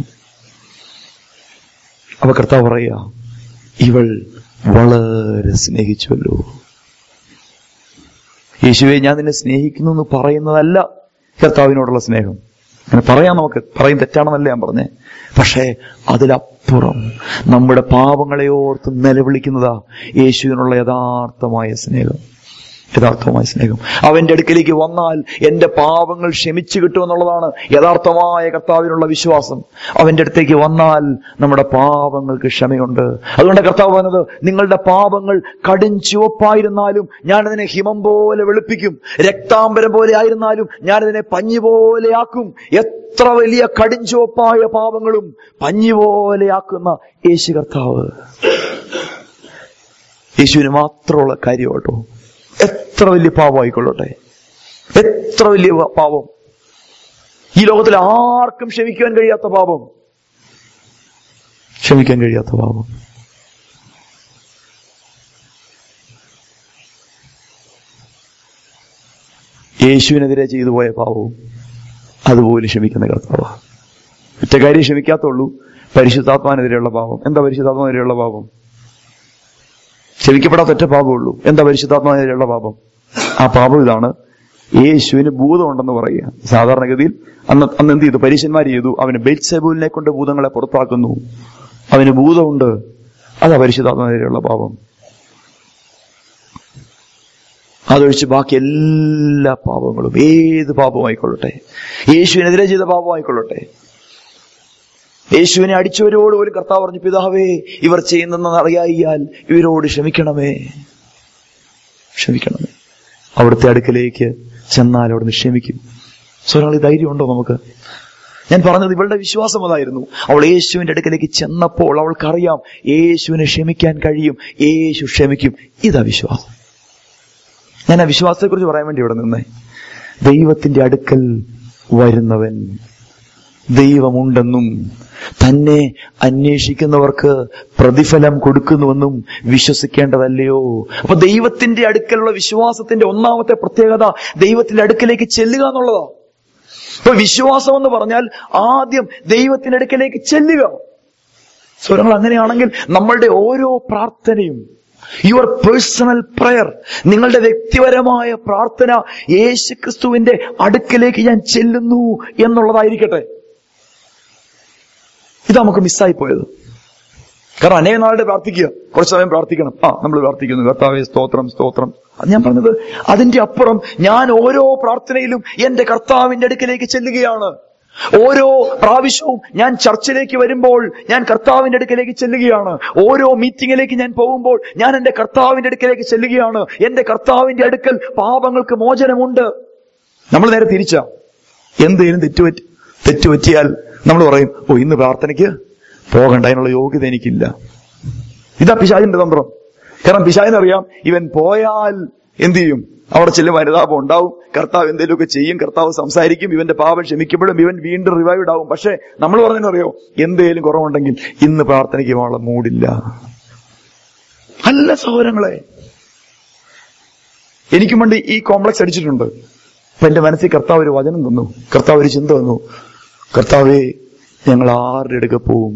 അപ്പൊ കർത്താവ് പറയാ ഇവൾ വളരെ സ്നേഹിച്ചുവല്ലോ യേശുവെ ഞാൻ നിന്നെ സ്നേഹിക്കുന്നു എന്ന് പറയുന്നതല്ല കർത്താവിനോടുള്ള സ്നേഹം അങ്ങനെ പറയാം നമുക്ക് പറയും തെറ്റാണെന്നല്ല ഞാൻ പറഞ്ഞേ പക്ഷേ അതിലപ്പുറം നമ്മുടെ പാപങ്ങളെ ഓർത്ത് നിലവിളിക്കുന്നതാ യേശുവിനുള്ള യഥാർത്ഥമായ സ്നേഹം യഥാർത്ഥമായ സ്നേഹം അവന്റെ അടുക്കലേക്ക് വന്നാൽ എന്റെ പാപങ്ങൾ ക്ഷമിച്ചു കിട്ടുമെന്നുള്ളതാണ് യഥാർത്ഥമായ കർത്താവിനുള്ള വിശ്വാസം അവന്റെ അടുത്തേക്ക് വന്നാൽ നമ്മുടെ പാപങ്ങൾക്ക് ക്ഷമയുണ്ട് അതുകൊണ്ട് കർത്താവ് പറഞ്ഞത് നിങ്ങളുടെ പാപങ്ങൾ കടും ചുവപ്പായിരുന്നാലും ഞാനതിനെ ഹിമം പോലെ വെളുപ്പിക്കും രക്താംബരം പോലെ ആയിരുന്നാലും ഞാനതിനെ പഞ്ഞി പോലെയാക്കും എത്ര വലിയ കടും ചുവപ്പായ പാപങ്ങളും പഞ്ഞി പോലെയാക്കുന്ന യേശു കർത്താവ് യേശുവിന് മാത്രമുള്ള കാര്യം കേട്ടോ എത്ര വലിയ പാപമായിക്കൊള്ളട്ടെ എത്ര വലിയ പ- പാപം ഈ ലോകത്തിൽ ആർക്കും ക്ഷമിക്കുവാൻ കഴിയാത്ത പാപം ക്ഷമിക്കാൻ കഴിയാത്ത പാപം യേശുവിനെതിരെ ചെയ്തു പോയ പാപവും അതുപോലെ ക്ഷമിക്കുന്ന കർത്താവ് കുറ്റക്കാരി ക്ഷമിക്കാത്തുള്ളൂ പരിശുദ്ധാത്മാനെതിരെയുള്ള പാപം എന്താ പരിശുദ്ധാത്മാനെതിരെയുള്ള പാപം ക്ഷമിക്കപ്പെടാത്ത ഒറ്റ പാപമുള്ളൂ എന്താ പരിശുദ്ധാത്മാവിനെതിരെയുള്ള പാപം ആ പാപം ഇതാണ് യേശുവിന് ഭൂതമുണ്ടെന്ന് പറയുക സാധാരണഗതിയിൽ അന്ന് അന്ന് എന്ത് ചെയ്തു പരീശന്മാർ ചെയ്തു അവന് ബെൽസെബൂലിനെ കൊണ്ട് ഭൂതങ്ങളെ പുറത്താക്കുന്നു അവന് ഭൂതമുണ്ട് അതാ പരിശുദ്ധാത്മാവിനെതിരെയുള്ള പാപം അതൊഴിച്ച് ബാക്കി എല്ലാ പാപങ്ങളും ഏത് പാപമായിക്കൊള്ളട്ടെ യേശുവിനെതിരെ ചെയ്ത പാപമായിക്കൊള്ളട്ടെ യേശുവിനെ അടിച്ചവരോട് പോലും കർത്താവ് പറഞ്ഞു പിതാവേ ഇവർ ചെയ്യുന്നെന്ന് അറിയായിയാൽ ഇവരോട് ക്ഷമിക്കണമേ ക്ഷമിക്കണമേ അവിടുത്തെ അടുക്കലേക്ക് ചെന്നാൽ അവിടുന്ന് ക്ഷമിക്കും സ്വരാളി ധൈര്യമുണ്ടോ നമുക്ക് ഞാൻ പറഞ്ഞത് ഇവളുടെ വിശ്വാസം അതായിരുന്നു അവൾ യേശുവിന്റെ അടുക്കലേക്ക് ചെന്നപ്പോൾ അവൾക്കറിയാം യേശുവിനെ ക്ഷമിക്കാൻ കഴിയും യേശു ക്ഷമിക്കും ഇതാ വിശ്വാസം ഞാൻ ആ വിശ്വാസത്തെക്കുറിച്ച് പറയാൻ വേണ്ടി ഇവിടെ നിന്നേ ദൈവത്തിന്റെ അടുക്കൽ വരുന്നവൻ ദൈവമുണ്ടെന്നും തന്നെ അന്വേഷിക്കുന്നവർക്ക് പ്രതിഫലം കൊടുക്കുന്നുവെന്നും വിശ്വസിക്കേണ്ടതല്ലയോ അപ്പൊ ദൈവത്തിന്റെ അടുക്കലുള്ള വിശ്വാസത്തിന്റെ ഒന്നാമത്തെ പ്രത്യേകത ദൈവത്തിന്റെ അടുക്കലേക്ക് ചെല്ലുക എന്നുള്ളതാ അപ്പൊ വിശ്വാസം എന്ന് പറഞ്ഞാൽ ആദ്യം ദൈവത്തിന്റെ അടുക്കലേക്ക് ചെല്ലുക സ്വരങ്ങൾ അങ്ങനെയാണെങ്കിൽ നമ്മളുടെ ഓരോ പ്രാർത്ഥനയും യുവർ പേഴ്സണൽ പ്രയർ നിങ്ങളുടെ വ്യക്തിപരമായ പ്രാർത്ഥന യേശു ക്രിസ്തുവിന്റെ അടുക്കലേക്ക് ഞാൻ ചെല്ലുന്നു എന്നുള്ളതായിരിക്കട്ടെ ഇത് നമുക്ക് മിസ്സായി പോയത് കാരണം അനേക നാളുടെ പ്രാർത്ഥിക്കുക കുറച്ച് സമയം പ്രാർത്ഥിക്കണം ആ നമ്മൾ പ്രാർത്ഥിക്കുന്നു കർത്താവെ സ്തോത്രം സ്തോത്രം അത് ഞാൻ പറഞ്ഞത് അതിന്റെ അപ്പുറം ഞാൻ ഓരോ പ്രാർത്ഥനയിലും എന്റെ കർത്താവിന്റെ അടുക്കലേക്ക് ചെല്ലുകയാണ് ഓരോ പ്രാവശ്യവും ഞാൻ ചർച്ചിലേക്ക് വരുമ്പോൾ ഞാൻ കർത്താവിന്റെ അടുക്കലേക്ക് ചെല്ലുകയാണ് ഓരോ മീറ്റിംഗിലേക്ക് ഞാൻ പോകുമ്പോൾ ഞാൻ എന്റെ കർത്താവിന്റെ അടുക്കലേക്ക് ചെല്ലുകയാണ് എന്റെ കർത്താവിന്റെ അടുക്കൽ പാപങ്ങൾക്ക് മോചനമുണ്ട് നമ്മൾ നേരെ തിരിച്ചാ എന്തേലും തെറ്റുപറ്റി തെറ്റുപറ്റിയാൽ നമ്മൾ പറയും ഓ ഇന്ന് പ്രാർത്ഥനയ്ക്ക് പോകണ്ട അതിനുള്ള യോഗ്യത എനിക്കില്ല ഇതാ പിശാചിന്റെ തന്ത്രം കാരണം പിശാചിനറിയാം ഇവൻ പോയാൽ എന്ത് ചെയ്യും അവിടെ ചെല്ലും അനുതാപം ഉണ്ടാവും കർത്താവ് എന്തെങ്കിലുമൊക്കെ ചെയ്യും കർത്താവ് സംസാരിക്കും ഇവന്റെ പാപം ക്ഷമിക്കപ്പെടും ഇവൻ വീണ്ടും റിവൈവ്ഡ് ആവും പക്ഷെ നമ്മൾ പറഞ്ഞറിയോ എന്തേലും കുറവുണ്ടെങ്കിൽ ഇന്ന് പ്രാർത്ഥനയ്ക്ക് പോകാനുള്ള മൂടില്ല അല്ല സഹോദരങ്ങളെ എനിക്കും വേണ്ടി ഈ കോംപ്ലക്സ് അടിച്ചിട്ടുണ്ട് അപ്പൊ എന്റെ മനസ്സിൽ കർത്താവ് ഒരു വചനം തന്നു കർത്താവ് ഒരു ചിന്ത തന്നു കർത്താവേ ഞങ്ങൾ ആരുടെ അടുക്ക പോവും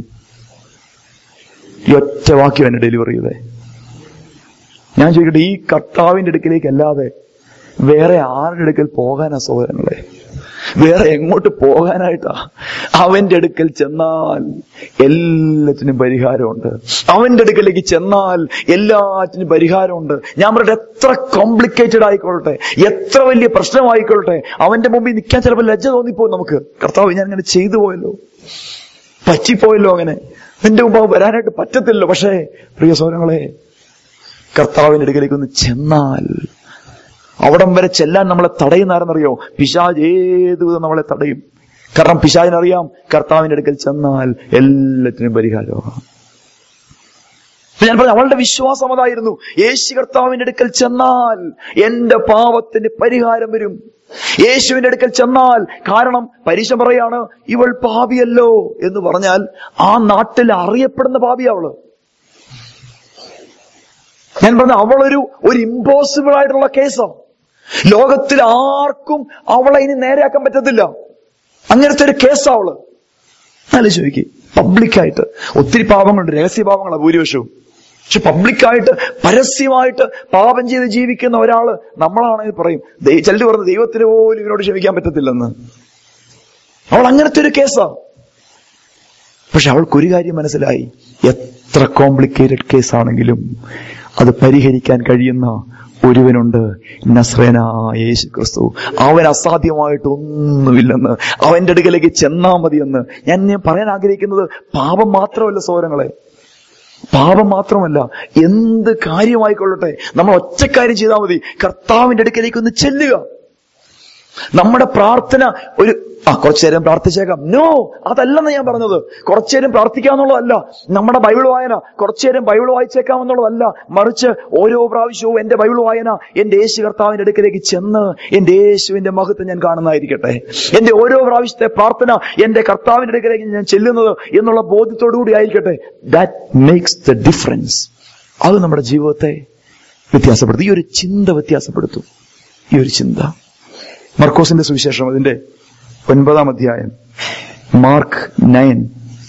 ഈ ഒറ്റ വാക്യം എന്നെ ഡെലിവറി ചെയ്തേ ഞാൻ ചോദിക്കട്ടെ ഈ കർത്താവിന്റെ അടുക്കലേക്ക് അല്ലാതെ വേറെ ആരുടെ അടുക്കൽ പോകാനാ സഹോദരങ്ങളെ വേറെ എങ്ങോട്ട് പോകാനായിട്ടാ അവന്റെ അടുക്കൽ ചെന്നാൽ എല്ലാത്തിനും പരിഹാരമുണ്ട് അവന്റെ അടുക്കലേക്ക് ചെന്നാൽ എല്ലാറ്റിനും പരിഹാരമുണ്ട് ഞാൻ പറയട്ടെ എത്ര കോംപ്ലിക്കേറ്റഡ് ആയിക്കൊള്ളട്ടെ എത്ര വലിയ പ്രശ്നമായിക്കൊള്ളട്ടെ അവന്റെ മുമ്പിൽ നിൽക്കാൻ ചിലപ്പോൾ ലജ്ജ തോന്നിപ്പോകും നമുക്ക് കർത്താവ് ഞാൻ അങ്ങനെ ചെയ്തു പോയല്ലോ പറ്റിപ്പോയല്ലോ അങ്ങനെ എന്റെ മുമ്പ് വരാനായിട്ട് പറ്റത്തില്ലല്ലോ പക്ഷേ പ്രിയ സൗരങ്ങളെ കർത്താവിന്റെ അടുക്കലേക്ക് ഒന്ന് ചെന്നാൽ അവിടം വരെ ചെല്ലാൻ നമ്മളെ തടയുന്നാരെന്നറിയോ പിശാജ് ഏതുവിധം നമ്മളെ തടയും കാരണം പിശാജിനറിയാം കർത്താവിന്റെ അടുക്കൽ ചെന്നാൽ എല്ലാത്തിനും പരിഹാരമാണ് അപ്പൊ ഞാൻ പറഞ്ഞു അവളുടെ വിശ്വാസം അതായിരുന്നു യേശു കർത്താവിന്റെ അടുക്കൽ ചെന്നാൽ എന്റെ പാപത്തിന് പരിഹാരം വരും യേശുവിന്റെ അടുക്കൽ ചെന്നാൽ കാരണം പരീക്ഷ പറയാണ് ഇവൾ പാപിയല്ലോ എന്ന് പറഞ്ഞാൽ ആ നാട്ടിൽ അറിയപ്പെടുന്ന പാപിയാ അവള് ഞാൻ പറഞ്ഞ അവളൊരു ഒരു ഇമ്പോസിബിൾ ആയിട്ടുള്ള കേസാ ലോകത്തിൽ ആർക്കും അവളെ ഇനി നേരെയാക്കാൻ പറ്റത്തില്ല അങ്ങനത്തെ ഒരു കേസാ അവള് ആലോചിച്ച് നോക്കി പബ്ലിക്കായിട്ട് ഒത്തിരി പാപങ്ങളുണ്ട് രഹസ്യ പാപങ്ങളാണ് ഭൂരിപക്ഷവും പക്ഷെ പബ്ലിക്കായിട്ട് പരസ്യമായിട്ട് പാപം ചെയ്ത് ജീവിക്കുന്ന ഒരാള് നമ്മളാണെങ്കിൽ പറയും ദൈ- ചിലര് പറഞ്ഞു ദൈവത്തിന് പോലും ഇവനോട് ക്ഷമിക്കാൻ പറ്റത്തില്ലെന്ന് അവൾ അങ്ങനത്തെ ഒരു കേസാ പക്ഷെ അവൾക്കൊരു കാര്യം മനസ്സിലായി എത്ര കോംപ്ലിക്കേറ്റഡ് കേസാണെങ്കിലും അത് പരിഹരിക്കാൻ കഴിയുന്ന ഒരുവനുണ്ട് നസ്രനായ യേശു ക്രിസ്തു അവൻ അസാധ്യമായിട്ട് ഒന്നുമില്ലെന്ന് അവന്റെ അടുക്കലേക്ക് ചെന്നാ മതിയെന്ന് ഞാൻ ഞാൻ പറയാൻ ആഗ്രഹിക്കുന്നത് പാപം മാത്രമല്ല സോരങ്ങളെ പാപം മാത്രമല്ല എന്ത് കാര്യമായിക്കൊള്ളട്ടെ നമ്മൾ ഒറ്റക്കാര്യം ചെയ്താൽ മതി കർത്താവിന്റെ അടുക്കലേക്ക് ഒന്ന് ചെല്ലുക നമ്മുടെ പ്രാർത്ഥന ഒരു ആ കുറച്ചു നേരം പ്രാർത്ഥിച്ചേക്കാം നോ അതല്ലെന്ന് ഞാൻ പറഞ്ഞത് കുറച്ചു നേരം പ്രാർത്ഥിക്കാന്നുള്ളതല്ല നമ്മുടെ ബൈബിൾ വായന കുറച്ചു നേരം ബൈബിൾ വായിച്ചേക്കാം എന്നുള്ളതല്ല മറിച്ച് ഓരോ പ്രാവശ്യവും എന്റെ ബൈബിൾ വായന എന്റെ യേശു കർത്താവിന്റെ അടുക്കലേക്ക് ചെന്ന് എന്റെ യേശുവിന്റെ മഹത്വം ഞാൻ കാണുന്നതായിരിക്കട്ടെ എന്റെ ഓരോ പ്രാവശ്യത്തെ പ്രാർത്ഥന എന്റെ കർത്താവിന്റെ അടുക്കലേക്ക് ഞാൻ ചെല്ലുന്നത് എന്നുള്ള ബോധ്യത്തോടു കൂടി ആയിരിക്കട്ടെ ദാറ്റ് മേക്സ് ദ ഡിഫറൻസ് അത് നമ്മുടെ ജീവിതത്തെ വ്യത്യാസപ്പെടുത്തും ഈ ഒരു ചിന്ത വ്യത്യാസപ്പെടുത്തും ഈ ഒരു ചിന്ത മർക്കോസിന്റെ സുവിശേഷം അതിന്റെ ഒൻപതാം അധ്യായം മാർക്ക് നയൻ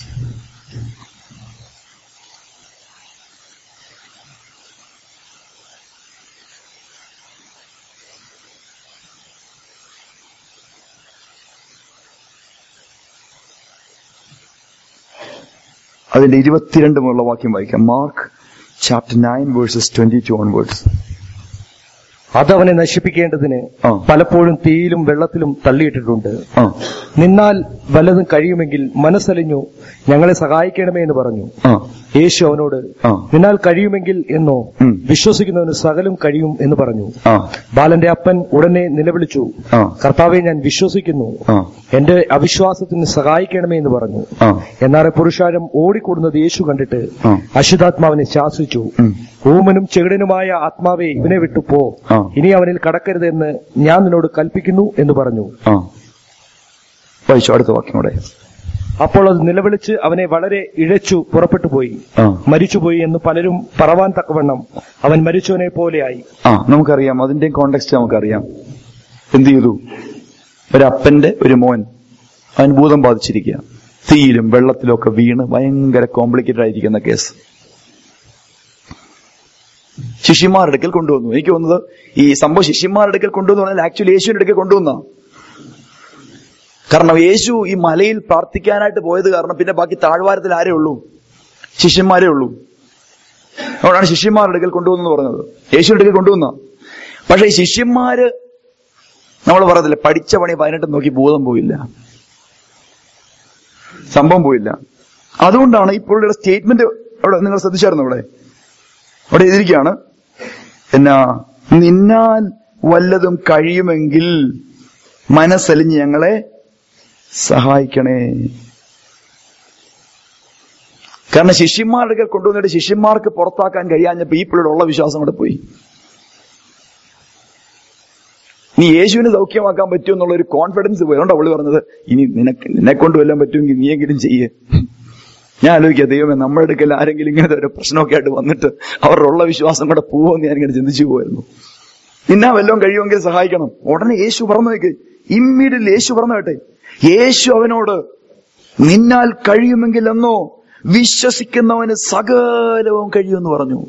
അതിന്റെ ഇരുപത്തിരണ്ട് മുതലുള്ള വാക്യം വായിക്കാം Mark chapter nine verses twenty two onwards അതവനെ നശിപ്പിക്കേണ്ടതിന് ആ. പലപ്പോഴും തീയിലും വെള്ളത്തിലും തള്ളിയിട്ടിട്ടുണ്ട് ആ നിന്നാൽ വല്ലതും കഴിയുമെങ്കിൽ മനസ്സലിഞ്ഞു ഞങ്ങളെ സഹായിക്കണമേ എന്ന് പറഞ്ഞു ആ യേശു അവനോട് ആ. നിന്നാൽ കഴിയുമെങ്കിൽ എന്നോ ഉം. വിശ്വസിക്കുന്നവന് സകലം കഴിയും എന്ന് പറഞ്ഞു ആ ബാലന്റെ അപ്പൻ ഉടനെ നിലവിളിച്ചു ആ കർത്താവെ ഞാൻ വിശ്വസിക്കുന്നു ആ എന്റെ അവിശ്വാസത്തിന് സഹായിക്കണമേ എന്ന് പറഞ്ഞു ആ എന്നാൽ പുരുഷാരം ഓടിക്കൂടുന്നത് യേശു കണ്ടിട്ട് ആ. അശുദ്ധാത്മാവിനെ ശാസിച്ചു ഉം. ഊമനും ചെകിടനുമായ ആത്മാവെ ഇവനെ വിട്ടു പോ ആ. ഇനി അവനിൽ കടക്കരുതെന്ന് ഞാൻ നിന്നോട് കൽപ്പിക്കുന്നു എന്ന് പറഞ്ഞു ആ വായിച്ചു അടുത്ത വാക്യം കൂടെ അപ്പോൾ അത് നിലവിളിച്ച് അവനെ വളരെ ഇഴച്ചു പുറപ്പെട്ടു പോയി ആ മരിച്ചുപോയി എന്ന് പലരും പറവാൻ തക്കവണ്ണം അവൻ മരിച്ചവനെ പോലെയായി ആ നമുക്കറിയാം അതിന്റെ കോണ്ടെക്സ്റ്റ് നമുക്കറിയാം എന്ത് ചെയ്തു ഒരപ്പന്റെ ഒരു മോൻ അവൻ ഭൂതം ബാധിച്ചിരിക്കുക തീയിലും വെള്ളത്തിലും ഒക്കെ വീണ് ഭയങ്കര കോംപ്ലിക്കേറ്റഡ് ആയിരിക്കുന്ന കേസ് ശിഷ്യന്മാരുടെ അടുക്കൽ കൊണ്ടുവന്നു എനിക്ക് തോന്നുന്നത് ഈ സംഭവം ശിഷ്യന്മാരുടെ അടുക്കൽ കൊണ്ടുവന്നു പറഞ്ഞാൽ ആക്ച്വലി യേശുവിന്റെ അടുക്കൽ കൊണ്ടുവന്ന കാരണം യേശു ഈ മലയിൽ പ്രാർത്ഥിക്കാനായിട്ട് പോയത് കാരണം പിന്നെ ബാക്കി താഴ്വാരത്തിൽ ആരേ ഉള്ളൂ ശിഷ്യന്മാരേ ഉള്ളൂ അതുകൊണ്ടാണ് ശിഷ്യന്മാരുടെ അടുക്കൽ കൊണ്ടുവന്നു പറഞ്ഞത് യേശുവിന്റെ അടുക്കൽ കൊണ്ടുവന്ന പക്ഷെ ഈ ശിഷ്യന്മാര് നമ്മൾ പറയത്തില്ല പഠിച്ച പണി പതിനെട്ട് നോക്കി ഭൂതം പോയില്ല സംഭവം പോയില്ല അതുകൊണ്ടാണ് ഇപ്പോൾ സ്റ്റേറ്റ്മെന്റ് അവിടെ നിങ്ങൾ ശ്രദ്ധിച്ചായിരുന്നു ഇവിടെ അവിടെ എഴുതിയിരിക്കുകയാണ് എന്നാ നിന്നാൽ വല്ലതും കഴിയുമെങ്കിൽ മനസ്സലിഞ്ഞ് ഞങ്ങളെ സഹായിക്കണേ കാരണം ശിഷ്യന്മാരുടെ അടുക്കൽ കൊണ്ടുവന്നിട്ട് ശിഷ്യന്മാർക്ക് പുറത്താക്കാൻ കഴിയാഞ്ഞപ്പോ ഈ പിള്ളേരുടെ ഉള്ള വിശ്വാസം കൂടെ പോയി നീ യേശുവിനെ സൗഖ്യമാക്കാൻ പറ്റും എന്നുള്ള ഒരു കോൺഫിഡൻസ് പോയി അതുകൊണ്ട് അവള് പറഞ്ഞത് ഇനി നിനക്ക് നിന്നെ കൊണ്ട് വല്ലതും പറ്റുമെങ്കിൽ നീയെങ്കിലും ചെയ്യേ ഞാൻ ആലോചിക്കുക ദൈവമേ നമ്മുടെ അടുക്കൽ ആരെങ്കിലും ഇങ്ങനത്തെ ഒരു പ്രശ്നമൊക്കെ ആയിട്ട് വന്നിട്ട് അവരുടെ ഉള്ള വിശ്വാസം കൂടെ പോവെന്ന് ഞാൻ ഇങ്ങനെ ചിന്തിച്ചു പോയിരുന്നു നിന്നാ വല്ലതും കഴിയുമെങ്കിൽ സഹായിക്കണം ഉടനെ യേശു പറഞ്ഞു നോക്ക് ഇമ്മീഡിയറ്റ്ലി യേശു പറഞ്ഞു കേട്ടെ യേശു അവനോട് നിന്നാൽ കഴിയുമെങ്കിൽ എന്നോ വിശ്വസിക്കുന്നവന് സകലവും കഴിയുമെന്ന് പറഞ്ഞു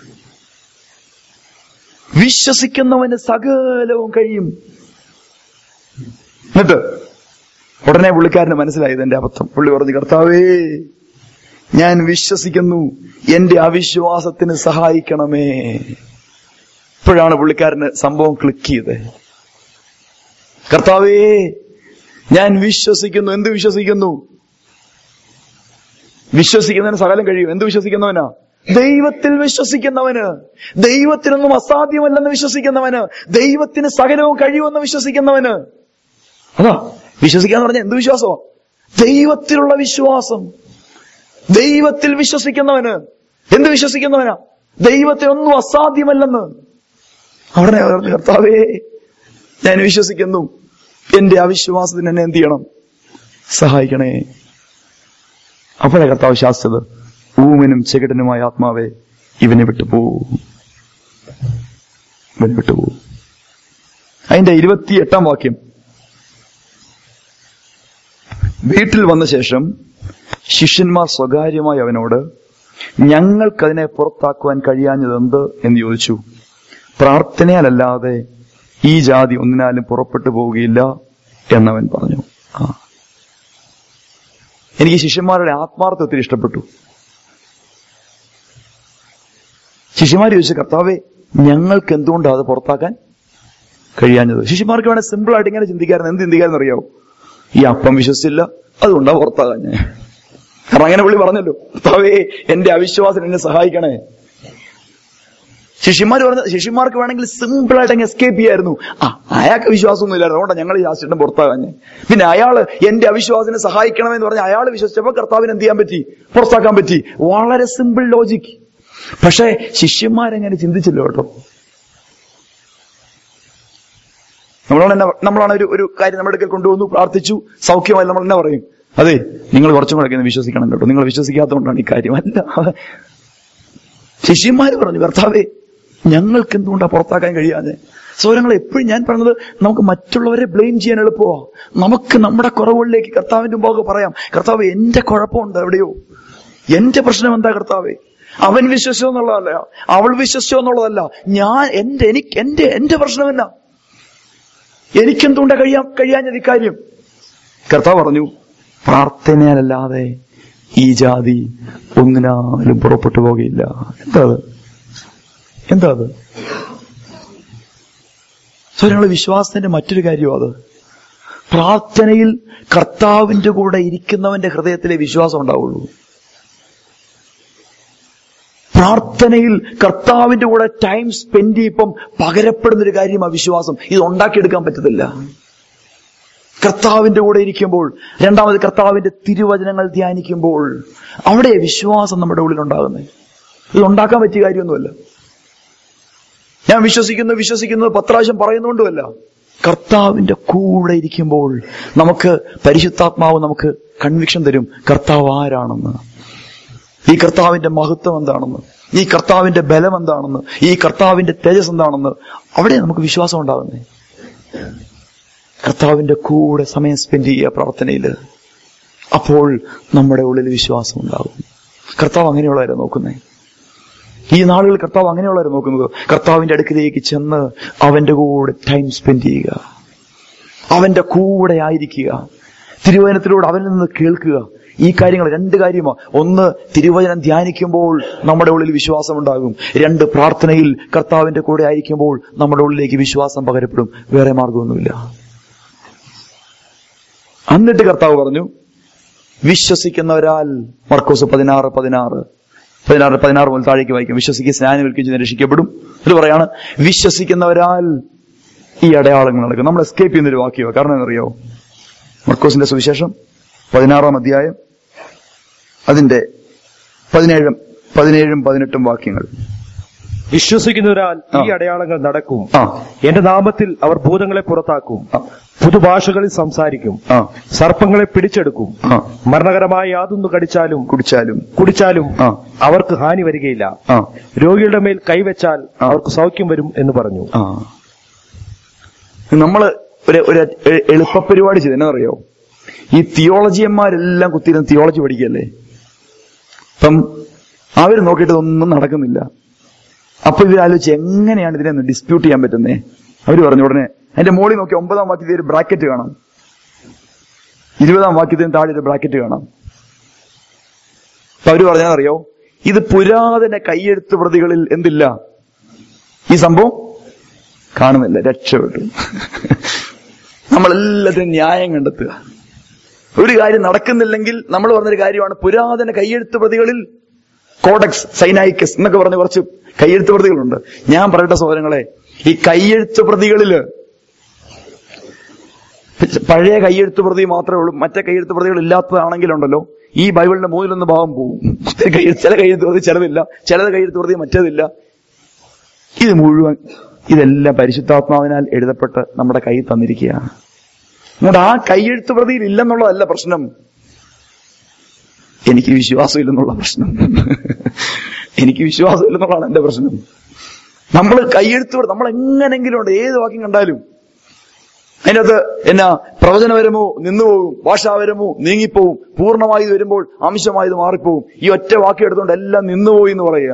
വിശ്വസിക്കുന്നവന് സകലവും കഴിയും എന്നിട്ട് ഉടനെ പുള്ളിക്കാരന് മനസ്സിലായത് എന്റെ അബദ്ധം പുള്ളി പറഞ്ഞു കർത്താവേ ഞാൻ വിശ്വസിക്കുന്നു എന്റെ അവിശ്വാസത്തിന് സഹായിക്കണമേ ഇപ്പോഴാണ് പുള്ളിക്കാരന് സംഭവം ക്ലിക്ക് ചെയ്തത് കർത്താവേ ഞാൻ വിശ്വസിക്കുന്നു എന്ത് വിശ്വസിക്കുന്നു വിശ്വസിക്കുന്നതിന് സകലം കഴിയും എന്ത് വിശ്വസിക്കുന്നവനാ ദൈവത്തിൽ വിശ്വസിക്കുന്നവന് ദൈവത്തിനൊന്നും അസാധ്യമല്ലെന്ന് വിശ്വസിക്കുന്നവന് ദൈവത്തിന് സകലവും കഴിയുമെന്ന് വിശ്വസിക്കുന്നവന് അതാ വിശ്വസിക്കാന്ന് പറഞ്ഞാൽ എന്ത് വിശ്വാസമോ ദൈവത്തിലുള്ള വിശ്വാസം ദൈവത്തിൽ വിശ്വസിക്കുന്നവന് എന്ത് വിശ്വസിക്കുന്നവനാ ദൈവത്തിനൊന്നും അസാധ്യമല്ലെന്ന് അവിടെ പറഞ്ഞു കർത്താവേ ഞാൻ വിശ്വസിക്കുന്നു എന്റെ അവിശ്വാസത്തിന് എന്നെ എന്ത് ചെയ്യണം സഹായിക്കണേ അപ്പോഴേ കർത്താവ് ശാസ്ത്രത് ഊമനും ചെകിടനുമായ ആത്മാവെ ഇവനെ വിട്ടുപോകൂ ഇവനെ വിട്ടുപോകൂ അതിന്റെ ഇരുപത്തി എട്ടാം വാക്യം വീട്ടിൽ വന്ന ശേഷം ശിഷ്യന്മാർ സ്വകാര്യമായി അവനോട് ഞങ്ങൾക്കതിനെ പുറത്താക്കുവാൻ കഴിയാഞ്ഞതെന്ത് എന്ന് ചോദിച്ചു പ്രാർത്ഥനയാലല്ലാതെ ഈ ജാതി ഒന്നിനാലും പുറപ്പെട്ടു പോവുകയില്ല എന്നവൻ പറഞ്ഞു ആ എനിക്ക് ശിഷ്യന്മാരുടെ ആത്മാർത്ഥം ഒത്തിരി ഇഷ്ടപ്പെട്ടു ശിഷ്യന്മാർ ചോദിച്ചു കർത്താവേ ഞങ്ങൾക്ക് എന്തുകൊണ്ടാണ് അത് പുറത്താക്കാൻ കഴിയാഞ്ഞത് ശിഷ്യന്മാർക്ക് വേണേൽ സിമ്പിൾ ആയിട്ട് ഇങ്ങനെ ചിന്തിക്കാറുണ്ട് എന്ത് ചിന്തിക്കാരെന്ന് അറിയാവോ ഈ അപ്പം വിശ്വസിച്ചില്ല അതുകൊണ്ടാ പുറത്താകാൻ ഞാൻ കാരണം അങ്ങനെ പുള്ളി പറഞ്ഞല്ലോ കർത്താവേ എന്റെ അവിശ്വാസം എന്നെ സഹായിക്കണേ ശിഷ്യന്മാർ പറഞ്ഞ ശിഷ്യന്മാർക്ക് വേണമെങ്കിൽ സിമ്പിൾ ആയിട്ട് അങ്ങ് എസ്കേപ്പ് ചെയ്യായിരുന്നു ആ അയാൾക്ക് വിശ്വാസമൊന്നും ഇല്ലായിരുന്നു അതുകൊണ്ടാണ് ഞങ്ങൾ ഈ ആശ്രയം പുറത്താകാഞ്ഞ് പിന്നെ അയാള് എന്റെ അവിശ്വാസത്തിനെ സഹായിക്കണമെന്ന് പറഞ്ഞ് അയാൾ വിശ്വസിച്ചപ്പോൾ കർത്താവിന് എന്ത് ചെയ്യാൻ പറ്റി പുറത്താക്കാൻ പറ്റി വളരെ സിമ്പിൾ ലോജിക് പക്ഷേ ശിഷ്യന്മാരെങ്ങനെ ചിന്തിച്ചില്ല കേട്ടോ നമ്മളോട് തന്നെ നമ്മളാണ് ഒരു ഒരു കാര്യം നമ്മുടെ അടുക്കൽ കൊണ്ടുവന്നു പ്രാർത്ഥിച്ചു സൗഖ്യമായി നമ്മൾ എന്നാ പറയും അതെ നിങ്ങൾ കുറച്ചും കൂടെ ഒക്കെ ഒന്ന് വിശ്വസിക്കണം കേട്ടോ നിങ്ങൾ വിശ്വസിക്കാത്തതുകൊണ്ടാണ് ഈ കാര്യം അല്ല ശിഷ്യന്മാര് പറഞ്ഞു കർത്താവേ ഞങ്ങൾക്ക് എന്തുകൊണ്ടാണ് പുറത്താക്കാൻ കഴിയാതെ സൗരങ്ങൾ എപ്പോഴും ഞാൻ പറഞ്ഞത് നമുക്ക് മറ്റുള്ളവരെ ബ്ലെയിം ചെയ്യാൻ എളുപ്പമോ നമുക്ക് നമ്മുടെ കുറവുകളിലേക്ക് കർത്താവിന്റെ മുമ്പാകെ പറയാം കർത്താവ് എന്റെ കുഴപ്പമുണ്ട് എവിടെയോ എന്റെ പ്രശ്നം എന്താ കർത്താവേ അവൻ വിശ്വസിച്ചോ എന്നുള്ളതല്ല അവൾ വിശ്വസിച്ചോ എന്നുള്ളതല്ല ഞാൻ എന്റെ എനിക്ക് എന്റെ എന്റെ പ്രശ്നം എന്നാ എനിക്കെന്തുകൊണ്ടാ കഴിയാൻ കഴിയാഞ്ഞത് ഇക്കാര്യം കർത്താവ് പറഞ്ഞു പ്രാർത്ഥനയാലല്ലാതെ ഈ ജാതി ഒന്നിനാലും പുറപ്പെട്ടു പോകുകയില്ല എന്താ അത് എന്താ അത് സോ ഞങ്ങൾ വിശ്വാസത്തിന്റെ മറ്റൊരു കാര്യം അത് പ്രാർത്ഥനയിൽ കർത്താവിന്റെ കൂടെ ഇരിക്കുന്നവന്റെ ഹൃദയത്തിലെ വിശ്വാസം ഉണ്ടാവുള്ളൂ പ്രാർത്ഥനയിൽ കർത്താവിന്റെ കൂടെ ടൈം സ്പെൻഡ് ചെയ്യുമ്പം പകരപ്പെടുന്ന ഒരു കാര്യമാണ് വിശ്വാസം ഇത് ഉണ്ടാക്കിയെടുക്കാൻ പറ്റത്തില്ല കർത്താവിന്റെ കൂടെ ഇരിക്കുമ്പോൾ രണ്ടാമത് കർത്താവിന്റെ തിരുവചനങ്ങൾ ധ്യാനിക്കുമ്പോൾ അവിടെ വിശ്വാസം നമ്മുടെ ഉള്ളിൽ ഉണ്ടാകുന്നത് ഇത് ഉണ്ടാക്കാൻ പറ്റിയ കാര്യമൊന്നുമല്ല ഞാൻ വിശ്വസിക്കുന്നു വിശ്വസിക്കുന്നു പത്രാവശ്യം പറയുന്നുകൊണ്ടുമല്ല കർത്താവിന്റെ കൂടെ ഇരിക്കുമ്പോൾ നമുക്ക് പരിശുദ്ധാത്മാവ് നമുക്ക് കൺവിക്ഷൻ തരും കർത്താവ് ആരാണെന്ന് ഈ കർത്താവിന്റെ മഹത്വം എന്താണെന്ന് ഈ കർത്താവിന്റെ ബലം എന്താണെന്ന് ഈ കർത്താവിന്റെ തേജസ് എന്താണെന്ന് അവിടെ നമുക്ക് വിശ്വാസം ഉണ്ടാകുന്നേ കർത്താവിന്റെ കൂടെ സമയം സ്പെൻഡ് ചെയ്യുക പ്രാർത്ഥനയിൽ അപ്പോൾ നമ്മുടെ ഉള്ളിൽ വിശ്വാസം ഉണ്ടാകും കർത്താവ് അങ്ങനെയുള്ളവരെ നോക്കുന്നേ ഈ നാളുകൾ കർത്താവ് അങ്ങനെയുള്ളവരെ നോക്കുന്നത് കർത്താവിന്റെ അടുക്കിലേക്ക് ചെന്ന് അവന്റെ കൂടെ ടൈം സ്പെൻഡ് ചെയ്യുക അവന്റെ കൂടെ ആയിരിക്കുക തിരുവചനത്തിലൂടെ അവനിൽ നിന്ന് കേൾക്കുക ഈ കാര്യങ്ങൾ രണ്ട് കാര്യമാണ് ഒന്ന് തിരുവചനം ധ്യാനിക്കുമ്പോൾ നമ്മുടെ ഉള്ളിൽ വിശ്വാസം ഉണ്ടാകും രണ്ട് പ്രാർത്ഥനയിൽ കർത്താവിന്റെ കൂടെ ആയിരിക്കുമ്പോൾ നമ്മുടെ ഉള്ളിലേക്ക് വിശ്വാസം പകരപ്പെടും വേറെ മാർഗമൊന്നുമില്ല എന്നിട്ട് കർത്താവ് പറഞ്ഞു വിശ്വസിക്കുന്നവരാൽ മർക്കോസ് പതിനാറ് പതിനാറ് പതിനാറ് പതിനാറ് മുതൽ താഴേക്ക് വായിക്കും വിശ്വസിക്കുക സ്നാനം വിൽക്കുന്ന രക്ഷിക്കപ്പെടും ഇത് പറയാണ് വിശ്വസിക്കുന്നവരാൽ ഈ അടയാളങ്ങൾ നടക്കും നമ്മൾ എസ്കേപ്പ് ചെയ്യുന്നൊരു വാക്യമാണ് കാരണം എന്നറിയോ മർക്കോസിന്റെ സുവിശേഷം പതിനാറാം അധ്യായം അതിന്റെ പതിനേഴും പതിനേഴും പതിനെട്ടും വാക്യങ്ങൾ വിശ്വസിക്കുന്നവരാൽ ഈ ആ. അടയാളങ്ങൾ നടക്കും ആ എന്റെ നാമത്തിൽ അവർ ഭൂതങ്ങളെ പുറത്താക്കും ആ. പുതുഭാഷകളിൽ സംസാരിക്കും ആ സർപ്പങ്ങളെ പിടിച്ചെടുക്കും ആ മരണകരമായ യാതൊന്നു കടിച്ചാലും കുടിച്ചാലും കുടിച്ചാലും ആ. അവർക്ക് ഹാനി വരികയില്ല ആ രോഗികളുടെ മേൽ കൈവച്ചാൽ ആ. അവർക്ക് സൗഖ്യം വരും എന്ന് പറഞ്ഞു ആ നമ്മള് ഒരു ഒരു എ- എളുപ്പ പരിപാടി ചെയ്ത് എന്നറിയോ ഈ തിയോളജിയന്മാരെല്ലാം കുത്തിയിരുന്ന് തിയോളജി പഠിക്കല്ലേ അപ്പം അവര് നോക്കിയിട്ട് ഒന്നും നടക്കുന്നില്ല അപ്പൊ ഇവർ ആലോചിച്ച് എങ്ങനെയാണ് ഇതിനെ ഡിസ്പ്യൂട്ട് ചെയ്യാൻ പറ്റുന്നേ അവര് പറഞ്ഞു ഉടനെ അതിന്റെ മുകളിൽ നോക്കി ഒമ്പതാം വാക്യത്തിൽ ഒരു ബ്രാക്കറ്റ് കാണാം ഇരുപതാം വാക്യത്തിന് താഴെ ഒരു ബ്രാക്കറ്റ് കാണാം അപ്പൊ അവര് പറഞ്ഞാൽ അറിയോ ഇത് പുരാതന കൈയെഴുത്ത് പ്രതികളിൽ എന്തില്ല ഈ സംഭവം കാണുന്നില്ല രക്ഷപ്പെട്ടു നമ്മളെല്ലാത്തിനും ന്യായം കണ്ടെത്തുക ഒരു കാര്യം നടക്കുന്നില്ലെങ്കിൽ നമ്മൾ പറഞ്ഞൊരു കാര്യമാണ് പുരാതന കൈയെഴുത്ത് പ്രതികളിൽ കോഡക്സ് സൈനായിക്കസ് എന്നൊക്കെ പറഞ്ഞ കുറച്ച് കൈയെഴുത്ത് പ്രതികളുണ്ട് ഞാൻ പറയട്ടെ സഹോദരങ്ങളെ ഈ കൈയെഴുത്ത് പ്രതികളില് പഴയ കൈയെഴുത്ത് പ്രതി മാത്രമേ ഉള്ളൂ മറ്റേ കൈയെഴുത്ത് പ്രതികൾ ഇല്ലാത്തതാണെങ്കിലുണ്ടല്ലോ ഈ ബൈബിളിന്റെ മൂന്നിലൊന്ന് ഭാഗം പോകും ഒത്തിരി കൈയെഴുത്ത് ചില കൈയെഴുത്ത് പ്രതി ചിലതില്ല ചിലത് കൈയെഴുത്ത് പ്രതി മറ്റേതില്ല ഇത് മുഴുവൻ ഇതെല്ലാം പരിശുദ്ധാത്മാവിനാൽ എഴുതപ്പെട്ട് നമ്മുടെ കയ്യിൽ തന്നിരിക്കുകയാണ് അതുകൊണ്ട് ആ കൈയെഴുത്ത് പ്രതിയിൽ ഇല്ലെന്നുള്ളതല്ല പ്രശ്നം എനിക്ക് വിശ്വാസം ഇല്ലെന്നുള്ള പ്രശ്നം എനിക്ക് വിശ്വാസം ഇല്ലെന്നുള്ളതാണ് എന്റെ പ്രശ്നം നമ്മൾ കൈയെഴുത്ത് പ്രതി നമ്മൾ എങ്ങനെങ്കിലും ഉണ്ട് ഏത് വാക്യം കണ്ടാലും അതിനകത്ത് എന്നാ പ്രവചനപരമോ നിന്നുപോകും ഭാഷാപരമോ നീങ്ങിപ്പോവും പൂർണ്ണമായത് വരുമ്പോൾ അംശമായത് മാറിപ്പോവും ഈ ഒറ്റ വാക്യം എടുത്തുകൊണ്ട് എല്ലാം നിന്നുപോയി എന്ന് പറയുക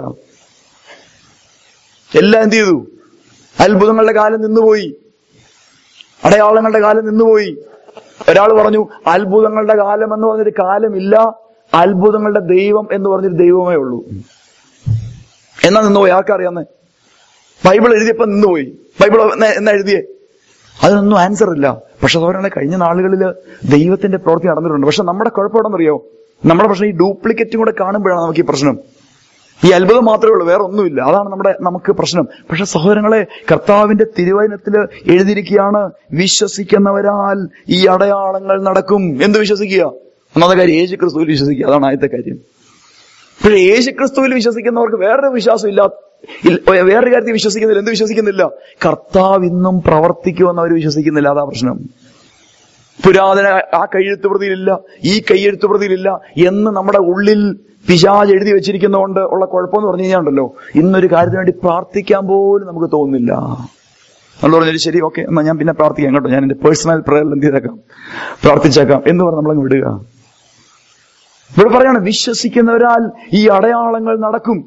എല്ലാം എന്ത് ചെയ്തു അത്ഭുതങ്ങളുടെ കാലം നിന്നുപോയി അടയാളങ്ങളുടെ കാലം നിന്നുപോയി ഒരാൾ പറഞ്ഞു അത്ഭുതങ്ങളുടെ കാലം എന്ന് പറഞ്ഞൊരു കാലമില്ല അത്ഭുതങ്ങളുടെ ദൈവം എന്ന് പറഞ്ഞൊരു ദൈവമേ ഉള്ളൂ എന്നാ നിന്നുപോയി ആർക്കറിയാന്നേ ബൈബിൾ എഴുതിയപ്പോ നിന്നുപോയി ബൈബിൾ എന്നാ- എന്നാ എഴുതിയേ അതിനൊന്നും ആൻസർ ഇല്ല പക്ഷെ അതുപോലെ കഴിഞ്ഞ നാളുകളിൽ ദൈവത്തിന്റെ പ്രവൃത്തി നടന്നിട്ടുണ്ട് പക്ഷെ നമ്മുടെ കുഴപ്പമെന്തെന്നറിയോ നമ്മുടെ പ്രശ്നം ഈ ഡ്യൂപ്ലിക്കേറ്റും കൂടെ കാണുമ്പോഴാണ് നമുക്ക് ഈ പ്രശ്നം ഈ അത്ഭുതം മാത്രമേ ഉള്ളൂ വേറെ ഒന്നുമില്ല അതാണ് നമ്മുടെ നമുക്ക് പ്രശ്നം പക്ഷെ സഹോദരങ്ങളെ കർത്താവിന്റെ തിരുവചനത്തില് എഴുതിയിരിക്കുകയാണ് വിശ്വസിക്കുന്നവരാൽ ഈ അടയാളങ്ങൾ നടക്കും എന്ത് വിശ്വസിക്കുക ഒന്നാമത്തെ കാര്യം യേശു ക്രിസ്തുവിൽ വിശ്വസിക്കുക അതാണ് ആദ്യത്തെ കാര്യം പക്ഷേ യേശു ക്രിസ്തുവിൽ വിശ്വസിക്കുന്നവർക്ക് വേറൊരു വിശ്വാസം ഇല്ല ഇല്ല- വേറൊരു കാര്യത്തിൽ വിശ്വസിക്കുന്നില്ല എന്ത് വിശ്വസിക്കുന്നില്ല കർത്താവ് ഇന്നും പ്രവർത്തിക്കുമെന്ന് അവർ വിശ്വസിക്കുന്നില്ല അതാ പ്രശ്നം പുരാതന ആ കയ്യെഴുത്ത് പ്രതിയിലില്ല ഈ കയ്യെഴുത്ത് പ്രതിയിലില്ല എന്ന് നമ്മുടെ ഉള്ളിൽ പിശാജ് എഴുതി വെച്ചിരിക്കുന്നതുകൊണ്ട് ഉള്ള കുഴപ്പമെന്ന് പറഞ്ഞു കഴിഞ്ഞാണ്ടല്ലോ ഇന്നൊരു കാര്യത്തിന് വേണ്ടി പ്രാർത്ഥിക്കാൻ പോലും നമുക്ക് തോന്നുന്നില്ല നമ്മൾ പറഞ്ഞൊരു ശരി ഓക്കെ എന്നാ ഞാൻ പിന്നെ പ്രാർത്ഥിക്കാം കേട്ടോ ഞാൻ എന്റെ പേഴ്സണൽ പ്രയറിൽ എന്ത് ചെയ്തേക്കാം പ്രാർത്ഥിച്ചേക്കാം എന്ന് പറഞ്ഞ് നമ്മളങ്ങ് വിടുക ഇവിടെ പറയാണ് വിശ്വസിക്കുന്നവരാൽ ഈ അടയാളങ്ങൾ നടക്കും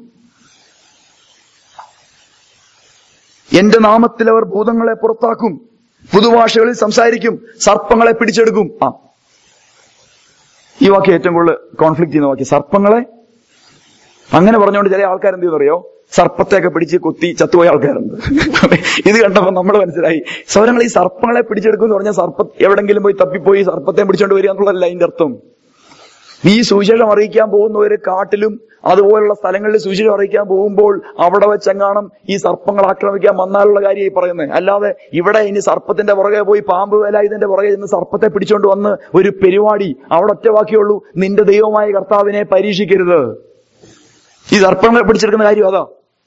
എന്റെ നാമത്തിൽ അവർ ഭൂതങ്ങളെ പുറത്താക്കും പുതുഭാഷകളിൽ സംസാരിക്കും സർപ്പങ്ങളെ പിടിച്ചെടുക്കും ആ ഈ വാക്യം ഏറ്റവും കൂടുതൽ കോൺഫ്ലിക്ട് ചെയ്യുന്ന വാക്യം സർപ്പങ്ങളെ അങ്ങനെ പറഞ്ഞുകൊണ്ട് ചില ആൾക്കാർ എന്ത് ചെയ്യുന്നറിയോ സർപ്പത്തെയൊക്കെ പിടിച്ച് കൊത്തി ചത്തുപോയ ആൾക്കാരുണ്ട് ഇത് കണ്ടപ്പോ നമ്മൾ മനസ്സിലായി സൗരങ്ങൾ ഈ സർപ്പങ്ങളെ പിടിച്ചെടുക്കും എന്ന് പറഞ്ഞാൽ സർപ്പ എവിടെങ്കിലും പോയി തപ്പിപ്പോയി സർപ്പത്തെ പിടിച്ചോണ്ട് വരിക എന്നുള്ളതല്ല അതിന്റെ അർത്ഥം ഈ സുവിശേഷം അറിയിക്കാൻ പോകുന്നവര് കാട്ടിലും അതുപോലുള്ള സ്ഥലങ്ങളിൽ സുവിശേഷം അറിയിക്കാൻ പോകുമ്പോൾ അവിടെ വെച്ചെങ്ങാണം ഈ സർപ്പങ്ങൾ ആക്രമിക്കാൻ വന്നാലുള്ള കാര്യം ഈ പറയുന്നത് അല്ലാതെ ഇവിടെ ഇനി സർപ്പത്തിന്റെ പുറകെ പോയി പാമ്പ് വേല ഇതിന്റെ പുറകെ ചെന്ന് സർപ്പത്തെ പിടിച്ചോണ്ട് വന്ന് ഒരു പരിപാടി അവിടെ ഒറ്റ വാക്കിയുള്ളൂ നിന്റെ ദൈവമായ കർത്താവിനെ പരീക്ഷിക്കരുത് ഈ സർപ്പങ്ങളെ പിടിച്ചെടുക്കുന്ന കാര്യം അതാ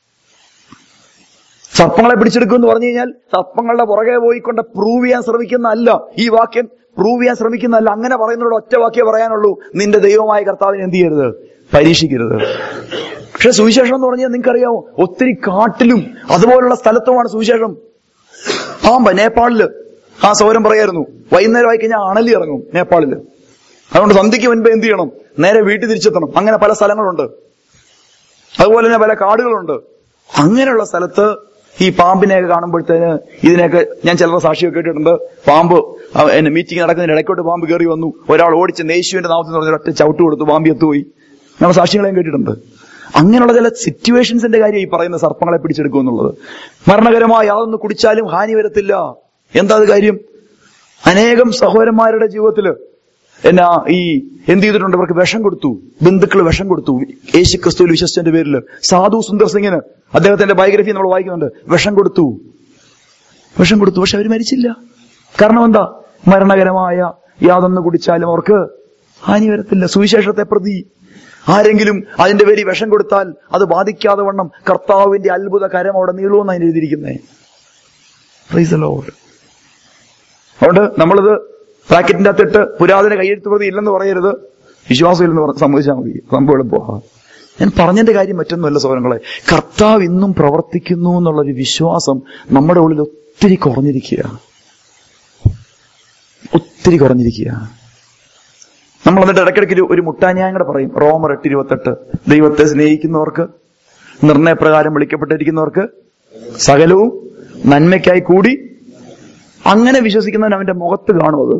സർപ്പങ്ങളെ പിടിച്ചെടുക്കും എന്ന് പറഞ്ഞു കഴിഞ്ഞാൽ സർപ്പങ്ങളുടെ പുറകെ പോയിക്കൊണ്ട് പ്രൂവ് ചെയ്യാൻ ശ്രമിക്കുന്നതല്ല ഈ വാക്യം പ്രൂവ് ചെയ്യാൻ ശ്രമിക്കുന്നതല്ല അങ്ങനെ പറയുന്നതോട് ഒറ്റ വാക്യേ പറയാനുള്ളൂ നിന്റെ ദൈവമായ കർത്താവിനെ എന്ത് ചെയ്യരുത് പരീക്ഷിക്കരുത് പക്ഷെ സുവിശേഷം എന്ന് പറഞ്ഞാൽ നിങ്ങൾക്കറിയാമോ ഒത്തിരി കാട്ടിലും അതുപോലുള്ള സ്ഥലത്തുമാണ് സുവിശേഷം പാമ്പ് നേപ്പാളില് ആ സൗരം പറയായിരുന്നു വൈകുന്നേരം ആയി കഴിഞ്ഞാൽ അണലി ഇറങ്ങും നേപ്പാളില് അതുകൊണ്ട് സന്ധ്യയ്ക്ക് മുൻപ് എന്ത് ചെയ്യണം നേരെ വീട്ടിൽ തിരിച്ചെത്തണം അങ്ങനെ പല സ്ഥലങ്ങളുണ്ട് അതുപോലെ തന്നെ പല കാടുകളുണ്ട് അങ്ങനെയുള്ള സ്ഥലത്ത് ഈ പാമ്പിനെയൊക്കെ കാണുമ്പോഴത്തേന് ഇതിനെയൊക്കെ ഞാൻ ചിലരുടെ സാക്ഷിയൊക്കെ കേട്ടിട്ടുണ്ട് പാമ്പ് ആ, എന്നെ മീറ്റിംഗ് നടക്കുന്നതിന് ഇടയ്ക്കോട്ട് പാമ്പ് കയറി വന്നു ഒരാൾ ഓടിച്ച് യേശുവിന്റെ നാമത്തിൽ പറഞ്ഞ ഒറ്റ ചവിട്ട് കൊടുത്തു പാമ്പ് എത്തുപോയി ഞങ്ങൾ സാക്ഷികളെയും കേട്ടിട്ടുണ്ട് അങ്ങനെയുള്ള ചില സിറ്റുവേഷൻസിന്റെ കാര്യം ഈ പറയുന്ന സർപ്പങ്ങളെ പിടിച്ചെടുക്കും എന്നുള്ളത് മരണകരമായ യാതൊന്ന് കുടിച്ചാലും ഹാനി വരത്തില്ല എന്താ അത് കാര്യം അനേകം സഹോദരന്മാരുടെ ജീവിതത്തില് എന്നാ ഈ എന്ത് ചെയ്തിട്ടുണ്ട് ഇവർക്ക് വിഷം കൊടുത്തു ബന്ധുക്കൾ വിഷം കൊടുത്തു യേശു ക്രിസ്തുവിൽ വിശ്വസിച്ചതിന്റെ പേരിൽ സാധു സുന്ദർ സിംഗിന് അദ്ദേഹത്തിന്റെ ബയോഗ്രഫി നമ്മൾ വായിക്കുന്നുണ്ട് വിഷം കൊടുത്തു വിഷം കൊടുത്തു പക്ഷെ അവർ മരിച്ചില്ല കാരണം എന്താ മരണകരമായ യാതൊന്ന് കുടിച്ചാലും അവർക്ക് ഹാനി വരത്തില്ല സുവിശേഷത്തെ പ്രതി ആരെങ്കിലും അതിന്റെ പേരിൽ വിഷം കൊടുത്താൽ അത് ബാധിക്കാതെ വണ്ണം കർത്താവിന്റെ അത്ഭുത കരം അവിടെ നീളുമെന്ന് അതിന് എഴുതിയിരിക്കുന്നേ പ്രൈസ് ലോഡ് അതുകൊണ്ട് നമ്മളിത് ബ്രാക്കറ്റിന്റെ അകത്തിട്ട് പുരാതന കയ്യെഴുത്ത് പ്രതി ഇല്ലെന്ന് പറയരുത് വിശ്വാസം ഇല്ലെന്ന് പറഞ്ഞ് സമ്മതിച്ചാൽ മതി സംഭവം എളുപ്പമാ ഞാൻ പറഞ്ഞതിന്റെ കാര്യം മറ്റൊന്നുമല്ല സോദരങ്ങളെ കർത്താവ് ഇന്നും പ്രവർത്തിക്കുന്നു എന്നുള്ളൊരു വിശ്വാസം നമ്മുടെ ഉള്ളിൽ ഒത്തിരി കുറഞ്ഞിരിക്കുക ഒത്തിരി കുറഞ്ഞിരിക്കുക നമ്മൾ എന്നിട്ട് ഇടയ്ക്കിടയ്ക്ക് ഒരു- ഒരു മുട്ടാഞ്ഞായം കൂടെ പറയും റോമർ എട്ട് ഇരുപത്തെട്ട് ദൈവത്തെ സ്നേഹിക്കുന്നവർക്ക് നിർണയപ്രകാരം വിളിക്കപ്പെട്ടിരിക്കുന്നവർക്ക് സകലവും നന്മയ്ക്കായി കൂടി അങ്ങനെ വിശ്വസിക്കുന്നവൻ അവന്റെ മുഖത്ത് കാണും അത്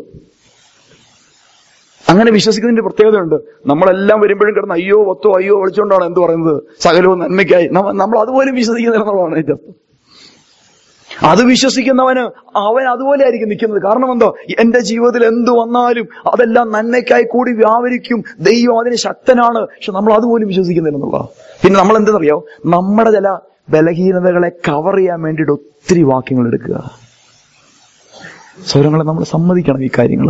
അങ്ങനെ വിശ്വസിക്കുന്നതിന്റെ പ്രത്യേകതയുണ്ട് നമ്മളെല്ലാം വരുമ്പോഴും കിടന്ന് അയ്യോ ഒത്തോ അയ്യോ വിളിച്ചുകൊണ്ടാണ് എന്ത് പറയുന്നത് സകലവും നന്മയ്ക്കായി നമ്മ- നമ്മൾ അതുപോലും വിശ്വസിക്കുന്നില്ല എന്നുള്ളതാണ് അതിന്റെ അർത്ഥം അത് വിശ്വസിക്കുന്നവന് അവൻ അതുപോലെ ആയിരിക്കും നിൽക്കുന്നത് കാരണം എന്തോ എന്റെ ജീവിതത്തിൽ എന്ത് വന്നാലും അതെല്ലാം നന്മയ്ക്കായി കൂടി വ്യാപരിക്കും ദൈവം അതിന് ശക്തനാണ് പക്ഷെ നമ്മൾ അതുപോലും വിശ്വസിക്കുന്നില്ല എന്നുള്ള പിന്നെ നമ്മൾ എന്തെന്നറിയോ നമ്മുടെ ചില ബലഹീനതകളെ കവർ ചെയ്യാൻ വേണ്ടിയിട്ട് ഒത്തിരി വാക്യങ്ങൾ എടുക്കുക സ്വരങ്ങളെ നമ്മൾ സമ്മതിക്കണം ഈ കാര്യങ്ങൾ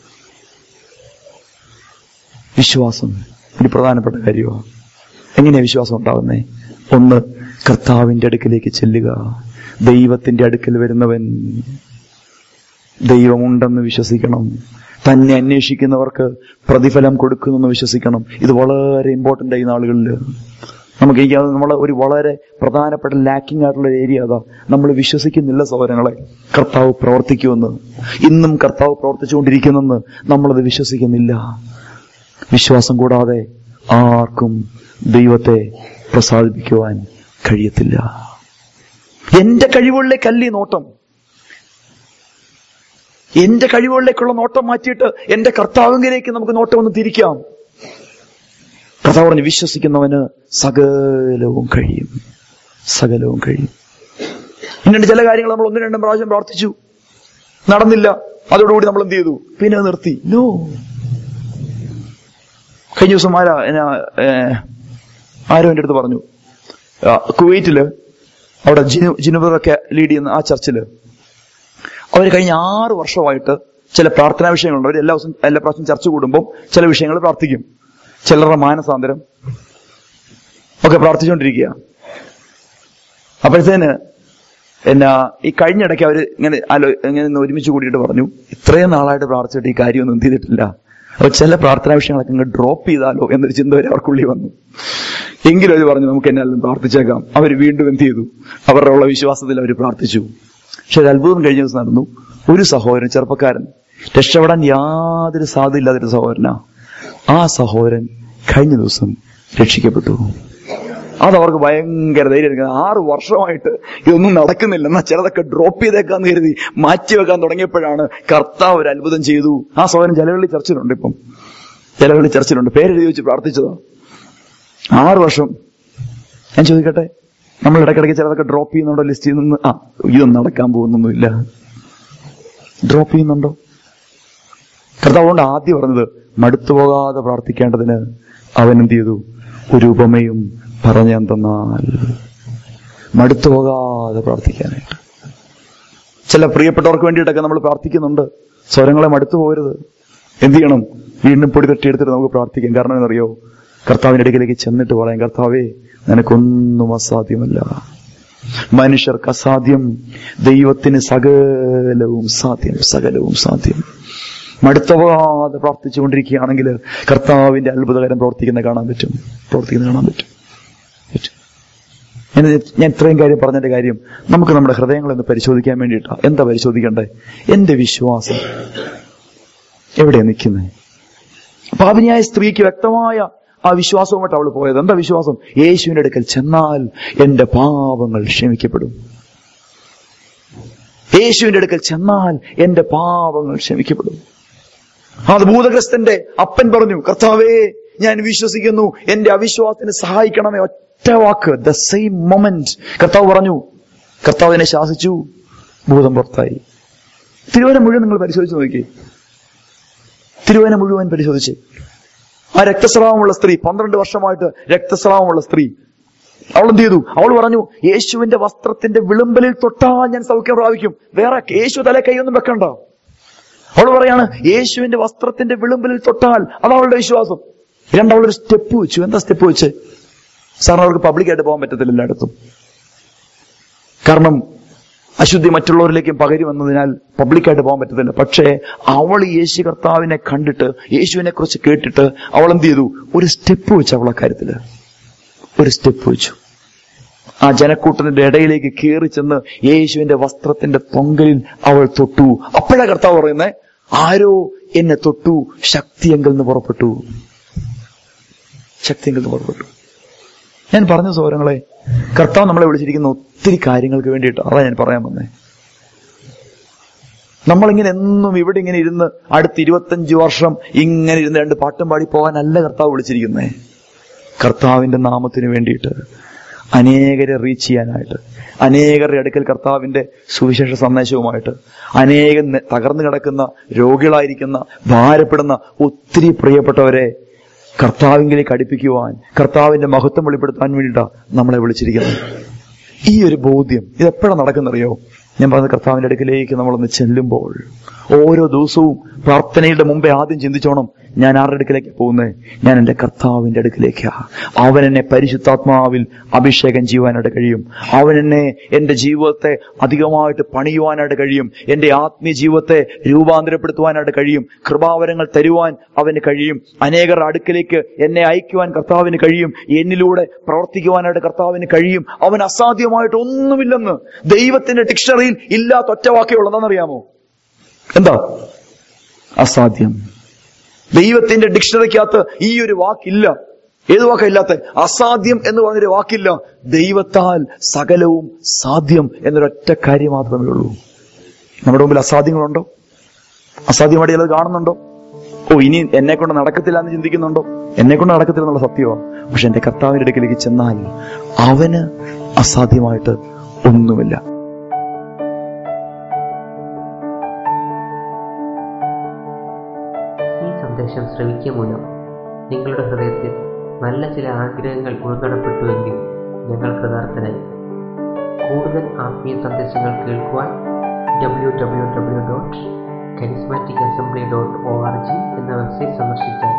വിശ്വാസം ഒരു പ്രധാനപ്പെട്ട കാര്യമാണ് എങ്ങനെയാ വിശ്വാസം ഉണ്ടാകുന്നേ ഒന്ന് കർത്താവിന്റെ അടുക്കലേക്ക് ചെല്ലുക ദൈവത്തിന്റെ അടുക്കൽ വരുന്നവൻ ദൈവമുണ്ടെന്ന് വിശ്വസിക്കണം തന്നെ അന്വേഷിക്കുന്നവർക്ക് പ്രതിഫലം കൊടുക്കുന്നെന്ന് വിശ്വസിക്കണം ഇത് വളരെ ഇമ്പോർട്ടന്റ് ആയി നാളുകളിൽ നമുക്ക് എനിക്ക് അത് നമ്മളെ ഒരു വളരെ പ്രധാനപ്പെട്ട ലാക്കിംഗ് ആയിട്ടുള്ള ഒരു ഏരിയ അതാ നമ്മൾ വിശ്വസിക്കുന്നില്ല സഹോദരങ്ങളെ കർത്താവ് പ്രവർത്തിക്കുമെന്ന് ഇന്നും കർത്താവ് പ്രവർത്തിച്ചുകൊണ്ടിരിക്കുന്നെന്ന് നമ്മളത് വിശ്വസിക്കുന്നില്ല വിശ്വാസം കൂടാതെ ആർക്കും ദൈവത്തെ പ്രസാദിപ്പിക്കുവാൻ കഴിയത്തില്ല എന്റെ കഴിവുകളിലേക്കല്ല ഈ നോട്ടം എന്റെ കഴിവുകളിലേക്കുള്ള നോട്ടം മാറ്റിയിട്ട് എന്റെ കർത്താവിലേക്ക് നമുക്ക് നോട്ടം ഒന്ന് തിരിക്കാം കർത്താവ് പറഞ്ഞു വിശ്വസിക്കുന്നവന് സകലവും കഴിയും സകലവും കഴിയും ഇങ്ങനെ ചില കാര്യങ്ങൾ നമ്മൾ ഒന്നും രണ്ടും പ്രാവശ്യം പ്രാർത്ഥിച്ചു നടന്നില്ല അതോടുകൂടി നമ്മൾ എന്ത് ചെയ്തു പിന്നെ അത് നിർത്തി നോ കഴിഞ്ഞ ദിവസം ആരാ എന്നാ, ഏ, ആരോ എൻ്റെ അടുത്ത് പറഞ്ഞു ആ, കുവൈറ്റില് അവിടെ ജിനു ജിനുബറൊക്കെ ലീഡ് ചെയ്യുന്ന ആ ചർച്ചില് അവർ കഴിഞ്ഞ ആറ് വർഷമായിട്ട് ചില പ്രാർത്ഥനാ വിഷയങ്ങളുണ്ട് അവർ എല്ലാ ദിവസവും എല്ലാ പ്രാവശ്യം ചർച്ച കൂടുമ്പോൾ ചില വിഷയങ്ങൾ പ്രാർത്ഥിക്കും ചിലരുടെ മാനസാന്തരം ഒക്കെ പ്രാർത്ഥിച്ചുകൊണ്ടിരിക്കുക അപ്പോഴത്തേന് എന്നാ ഈ കഴിഞ്ഞിടയ്ക്ക് അവർ ഇങ്ങനെ ആലോ ഇങ്ങനെ ഒന്ന് ഒരുമിച്ച് കൂടിയിട്ട് പറഞ്ഞു ഇത്രയും നാളായിട്ട് പ്രാർത്ഥിച്ചിട്ട് ഈ കാര്യമൊന്നും എന്ത് ചെയ്തിട്ടില്ല അപ്പൊ ചില പ്രാർത്ഥനാ വിഷയങ്ങളൊക്കെ ഇങ്ങ് ഡ്രോപ്പ് ചെയ്താലോ എന്നൊരു ചിന്ത വരെ അവർക്കുള്ളിൽ വന്നു എങ്കിലും അവർ പറഞ്ഞു നമുക്ക് എന്നാലും പ്രാർത്ഥിച്ചേക്കാം അവർ വീണ്ടും എന്ത് ചെയ്തു അവരുടെ ഉള്ള വിശ്വാസത്തിൽ അവർ പ്രാർത്ഥിച്ചു പക്ഷെ ഒരു അത്ഭുതം കഴിഞ്ഞ ദിവസം നടന്നു ഒരു സഹോദരൻ ചെറുപ്പക്കാരൻ രക്ഷപ്പെടാൻ യാതൊരു സാധ്യതയില്ലാത്തൊരു സഹോദരനാ ആ സഹോദരൻ കഴിഞ്ഞ ദിവസം രക്ഷിക്കപ്പെട്ടു അത് അവർക്ക് ഭയങ്കര ധൈര്യം ആറ് വർഷമായിട്ട് ഇതൊന്നും നടക്കുന്നില്ല എന്നാ ചിലതൊക്കെ ഡ്രോപ്പ് ചെയ്തേക്കാന്ന് കരുതി മാറ്റിവെക്കാൻ തുടങ്ങിയപ്പോഴാണ് കർത്താവ് ഒരു അത്ഭുതം ചെയ്തു ആ സഹോദരൻ ജലവള്ളി ചർച്ചിലുണ്ട് ഇപ്പം ജലവള്ളി ചർച്ചിലുണ്ട് പേരെഴുതി വെച്ച് പ്രാർത്ഥിച്ചതാ ആറ് വർഷം ഞാൻ ചോദിക്കട്ടെ നമ്മൾ ഇടയ്ക്കിടയ്ക്ക് ചിലതൊക്കെ ഡ്രോപ്പ് ചെയ്യുന്നുണ്ടോ ലിസ്റ്റിൽ നിന്ന് ആ ഇതൊന്നും നടക്കാൻ പോകുന്നൊന്നുമില്ല ഡ്രോപ്പ് ചെയ്യുന്നുണ്ടോ കർത്താവ് കൊണ്ട് ആദ്യം പറഞ്ഞത് മടുത്തു പോകാതെ പ്രാർത്ഥിക്കേണ്ടതിന് അവൻ എന്ത് ചെയ്തു ഒരു ഉപമയും പറഞ്ഞു തന്നാൽ മടുത്തു പോകാതെ പ്രാർത്ഥിക്കാനായിട്ട് ചില പ്രിയപ്പെട്ടവർക്ക് വേണ്ടിയിട്ടൊക്കെ നമ്മൾ പ്രാർത്ഥിക്കുന്നുണ്ട് സ്വരങ്ങളെ മടുത്തു പോകരുത് എന്ത് ചെയ്യണം വീണ്ടും പൊടി തട്ടിയെടുത്തിട്ട് നമുക്ക് പ്രാർത്ഥിക്കാം കാരണം എന്നറിയോ കർത്താവിന്റെ അടുക്കിലേക്ക് ചെന്നിട്ട് പറയാം കർത്താവേ നിനക്കൊന്നും അസാധ്യമല്ല മനുഷ്യർക്ക് അസാധ്യം ദൈവത്തിന് സകലവും സാധ്യം സകലവും സാധ്യം മടുത്തവാതെ പ്രാർത്ഥിച്ചുകൊണ്ടിരിക്കുകയാണെങ്കിൽ കർത്താവിന്റെ അത്ഭുതകരം പ്രവർത്തിക്കുന്ന കാണാൻ പറ്റും പ്രവർത്തിക്കുന്ന കാണാൻ പറ്റും പറ്റും. ഞാൻ ഞാൻ ഇത്രയും കാര്യം പറഞ്ഞതിന്റെ കാര്യം നമുക്ക് നമ്മുടെ ഹൃദയങ്ങളൊന്ന് പരിശോധിക്കാൻ വേണ്ടിയിട്ടാ എന്താ പരിശോധിക്കണ്ടേ എന്റെ വിശ്വാസം എവിടെയാ നിൽക്കുന്നത് പാപിനിയായ സ്ത്രീക്ക് വ്യക്തമായ ആ വിശ്വാസവുമായിട്ട് അവൾ പോയത് എന്താ വിശ്വാസം യേശുവിന്റെ അടുക്കൽ ചെന്നാൽ എന്റെ പാപങ്ങൾ ക്ഷമിക്കപ്പെടും യേശുവിന്റെ അടുക്കൽ ചെന്നാൽ എന്റെ പാപങ്ങൾ ക്ഷമിക്കപ്പെടും അത് ഭൂതഗ്രസ്തന്റെ അപ്പൻ പറഞ്ഞു കർത്താവേ ഞാൻ വിശ്വസിക്കുന്നു എന്റെ അവിശ്വാസത്തിന് സഹായിക്കണമേ ഒറ്റ വാക്ക് ദ സെയിം മൊമെന്റ് കർത്താവ് പറഞ്ഞു കർത്താവിനെ ശാസിച്ചു ഭൂതം പുറത്തായി തിരുവന മുഴുവൻ നിങ്ങൾ പരിശോധിച്ച് നോക്കി തിരുവന മുഴുവൻ പരിശോധിച്ച് ആ രക്തസ്രാവമുള്ള സ്ത്രീ പന്ത്രണ്ട് വർഷമായിട്ട് രക്തസ്രാവമുള്ള സ്ത്രീ അവൾ എന്ത് ചെയ്തു അവൾ പറഞ്ഞു യേശുവിന്റെ വസ്ത്രത്തിന്റെ വിളുമ്പലിൽ തൊട്ടാ ഞാൻ സൗഖ്യം പ്രാപിക്കും വേറെ യേശു തല കൈയൊന്നും വെക്കണ്ട അവൾ പറയാണ് യേശുവിന്റെ വസ്ത്രത്തിന്റെ വിളുമ്പലിൽ തൊട്ടാൽ അത് അവളുടെ വിശ്വാസം രണ്ട് അവളൊരു സ്റ്റെപ്പ് വെച്ചു എന്താ സ്റ്റെപ്പ് വെച്ച് സാറിന് അവർക്ക് പബ്ലിക്കായിട്ട് പോകാൻ പറ്റത്തില്ല എല്ലായിടത്തും കാരണം അശുദ്ധി മറ്റുള്ളവരിലേക്കും പകരി വന്നതിനാൽ പബ്ലിക്കായിട്ട് പോകാൻ പറ്റത്തില്ല പക്ഷേ അവൾ യേശു കർത്താവിനെ കണ്ടിട്ട് യേശുവിനെ കുറിച്ച് കേട്ടിട്ട് അവൾ എന്ത് ചെയ്തു ഒരു സ്റ്റെപ്പ് വെച്ചു അവളെ കാര്യത്തില് ഒരു സ്റ്റെപ്പ് വെച്ചു ആ ജനക്കൂട്ടത്തിന്റെ ഇടയിലേക്ക് കയറി ചെന്ന് യേശുവിന്റെ വസ്ത്രത്തിന്റെ തൊങ്കലിൽ അവൾ തൊട്ടു അപ്പോഴാ കർത്താവ് പറയുന്നേ ആരോ എന്നെ തൊട്ടു ശക്തിയെങ്കിൽ നിന്ന് പുറപ്പെട്ടു ശക്തിയെങ്കിൽ നിന്ന് പുറപ്പെട്ടു ഞാൻ പറഞ്ഞ സൗരങ്ങളെ കർത്താവ് നമ്മളെ വിളിച്ചിരിക്കുന്ന ഒത്തിരി കാര്യങ്ങൾക്ക് വേണ്ടിയിട്ട് അതാ ഞാൻ പറയാൻ വന്നേ നമ്മളിങ്ങനെ എന്നും ഇവിടെ ഇങ്ങനെ ഇരുന്ന് അടുത്ത ഇരുപത്തഞ്ച് വർഷം ഇങ്ങനെ ഇരുന്ന് രണ്ട് പാട്ടും പാടി പോകാനല്ല കർത്താവ് വിളിച്ചിരിക്കുന്നേ കർത്താവിന്റെ നാമത്തിന് വേണ്ടിയിട്ട് അനേകരെ റീച്ച് ചെയ്യാനായിട്ട് അനേകരുടെ അടുക്കൽ കർത്താവിന്റെ സുവിശേഷ സന്ദേശവുമായിട്ട് അനേകം നെ- തകർന്നു കിടക്കുന്ന രോഗികളായിരിക്കുന്ന ഭാരപ്പെടുന്ന ഒത്തിരി പ്രിയപ്പെട്ടവരെ കർത്താവിങ്കിലേക്ക് അടുപ്പിക്കുവാൻ കർത്താവിന്റെ മഹത്വം വെളിപ്പെടുത്താൻ വേണ്ടിയിട്ടാണ് നമ്മളെ വിളിച്ചിരിക്കുന്നത് ഈ ഒരു ബോധ്യം ഇത് എപ്പോഴാണ് നടക്കുന്നറിയോ ഞാൻ പറഞ്ഞ കർത്താവിന്റെ അടുക്കിലേക്ക് നമ്മളൊന്ന് ചെല്ലുമ്പോൾ ഓരോ ദിവസവും പ്രാർത്ഥനയുടെ മുമ്പേ ആദ്യം ചിന്തിച്ചോണം ഞാൻ ആരുടെ അടുക്കിലേക്ക് പോകുന്നത് ഞാൻ എന്റെ കർത്താവിന്റെ അടുക്കിലേക്കാ അവൻ എന്നെ പരിശുദ്ധാത്മാവിൽ അഭിഷേകം ചെയ്യുവാനായിട്ട് കഴിയും അവൻ എന്നെ എന്റെ ജീവിതത്തെ അധികമായിട്ട് പണിയുവാനായിട്ട് കഴിയും എന്റെ ആത്മീയ ജീവിതത്തെ രൂപാന്തരപ്പെടുത്തുവാനായിട്ട് കഴിയും കൃപാവരങ്ങൾ തരുവാൻ അവന് കഴിയും അനേകരുടെ അടുക്കിലേക്ക് എന്നെ അയക്കുവാൻ കർത്താവിന് കഴിയും എന്നിലൂടെ പ്രവർത്തിക്കുവാനായിട്ട് കർത്താവിന് കഴിയും അവൻ അസാധ്യമായിട്ട് ഒന്നുമില്ലെന്ന് ദൈവത്തിന്റെ ഡിക്ഷണറിയിൽ ഇല്ലാത്ത ഒറ്റ വാക്കേ ഉള്ളൂ എന്താണെന്നറിയാമോ എന്താ അസാധ്യം ദൈവത്തിന്റെ ഡിക്ഷണറിക്കകത്ത് ഈ ഒരു വാക്കില്ല ഏത് വാക്കാ ഇല്ലാത്ത അസാധ്യം എന്ന് പറഞ്ഞൊരു വാക്കില്ല ദൈവത്താൽ സകലവും സാധ്യം എന്നൊരൊറ്റ കാര്യം മാത്രമേ ഉള്ളൂ നമ്മുടെ മുമ്പിൽ അസാധ്യങ്ങളുണ്ടോ അസാധ്യമായിട്ട് ചിലത് കാണുന്നുണ്ടോ ഓ ഇനി എന്നെ കൊണ്ട് നടക്കത്തില്ല എന്ന് ചിന്തിക്കുന്നുണ്ടോ എന്നെ കൊണ്ട് നടക്കത്തില്ല എന്നുള്ള സത്യമാണ് പക്ഷെ എന്റെ കർത്താവിന്റെ അടുക്കിലേക്ക് ചെന്നാൽ അവന് അസാധ്യമായിട്ട് ഒന്നുമില്ല ശ്രവിക്കുക മൂലം നിങ്ങളുടെ ഹൃദയത്തിൽ നല്ല ചില ആഗ്രഹങ്ങൾ ഉൾനടപ്പെട്ടുവെങ്കിൽ ഞങ്ങൾ കൃതാർത്ഥനായി കൂടുതൽ ആത്മീയ സന്ദേശങ്ങൾ കേൾക്കുവാൻ W W W dot charismatic assembly dot O R G എന്ന വെബ്സൈറ്റ് സന്ദർശിച്ചാൽ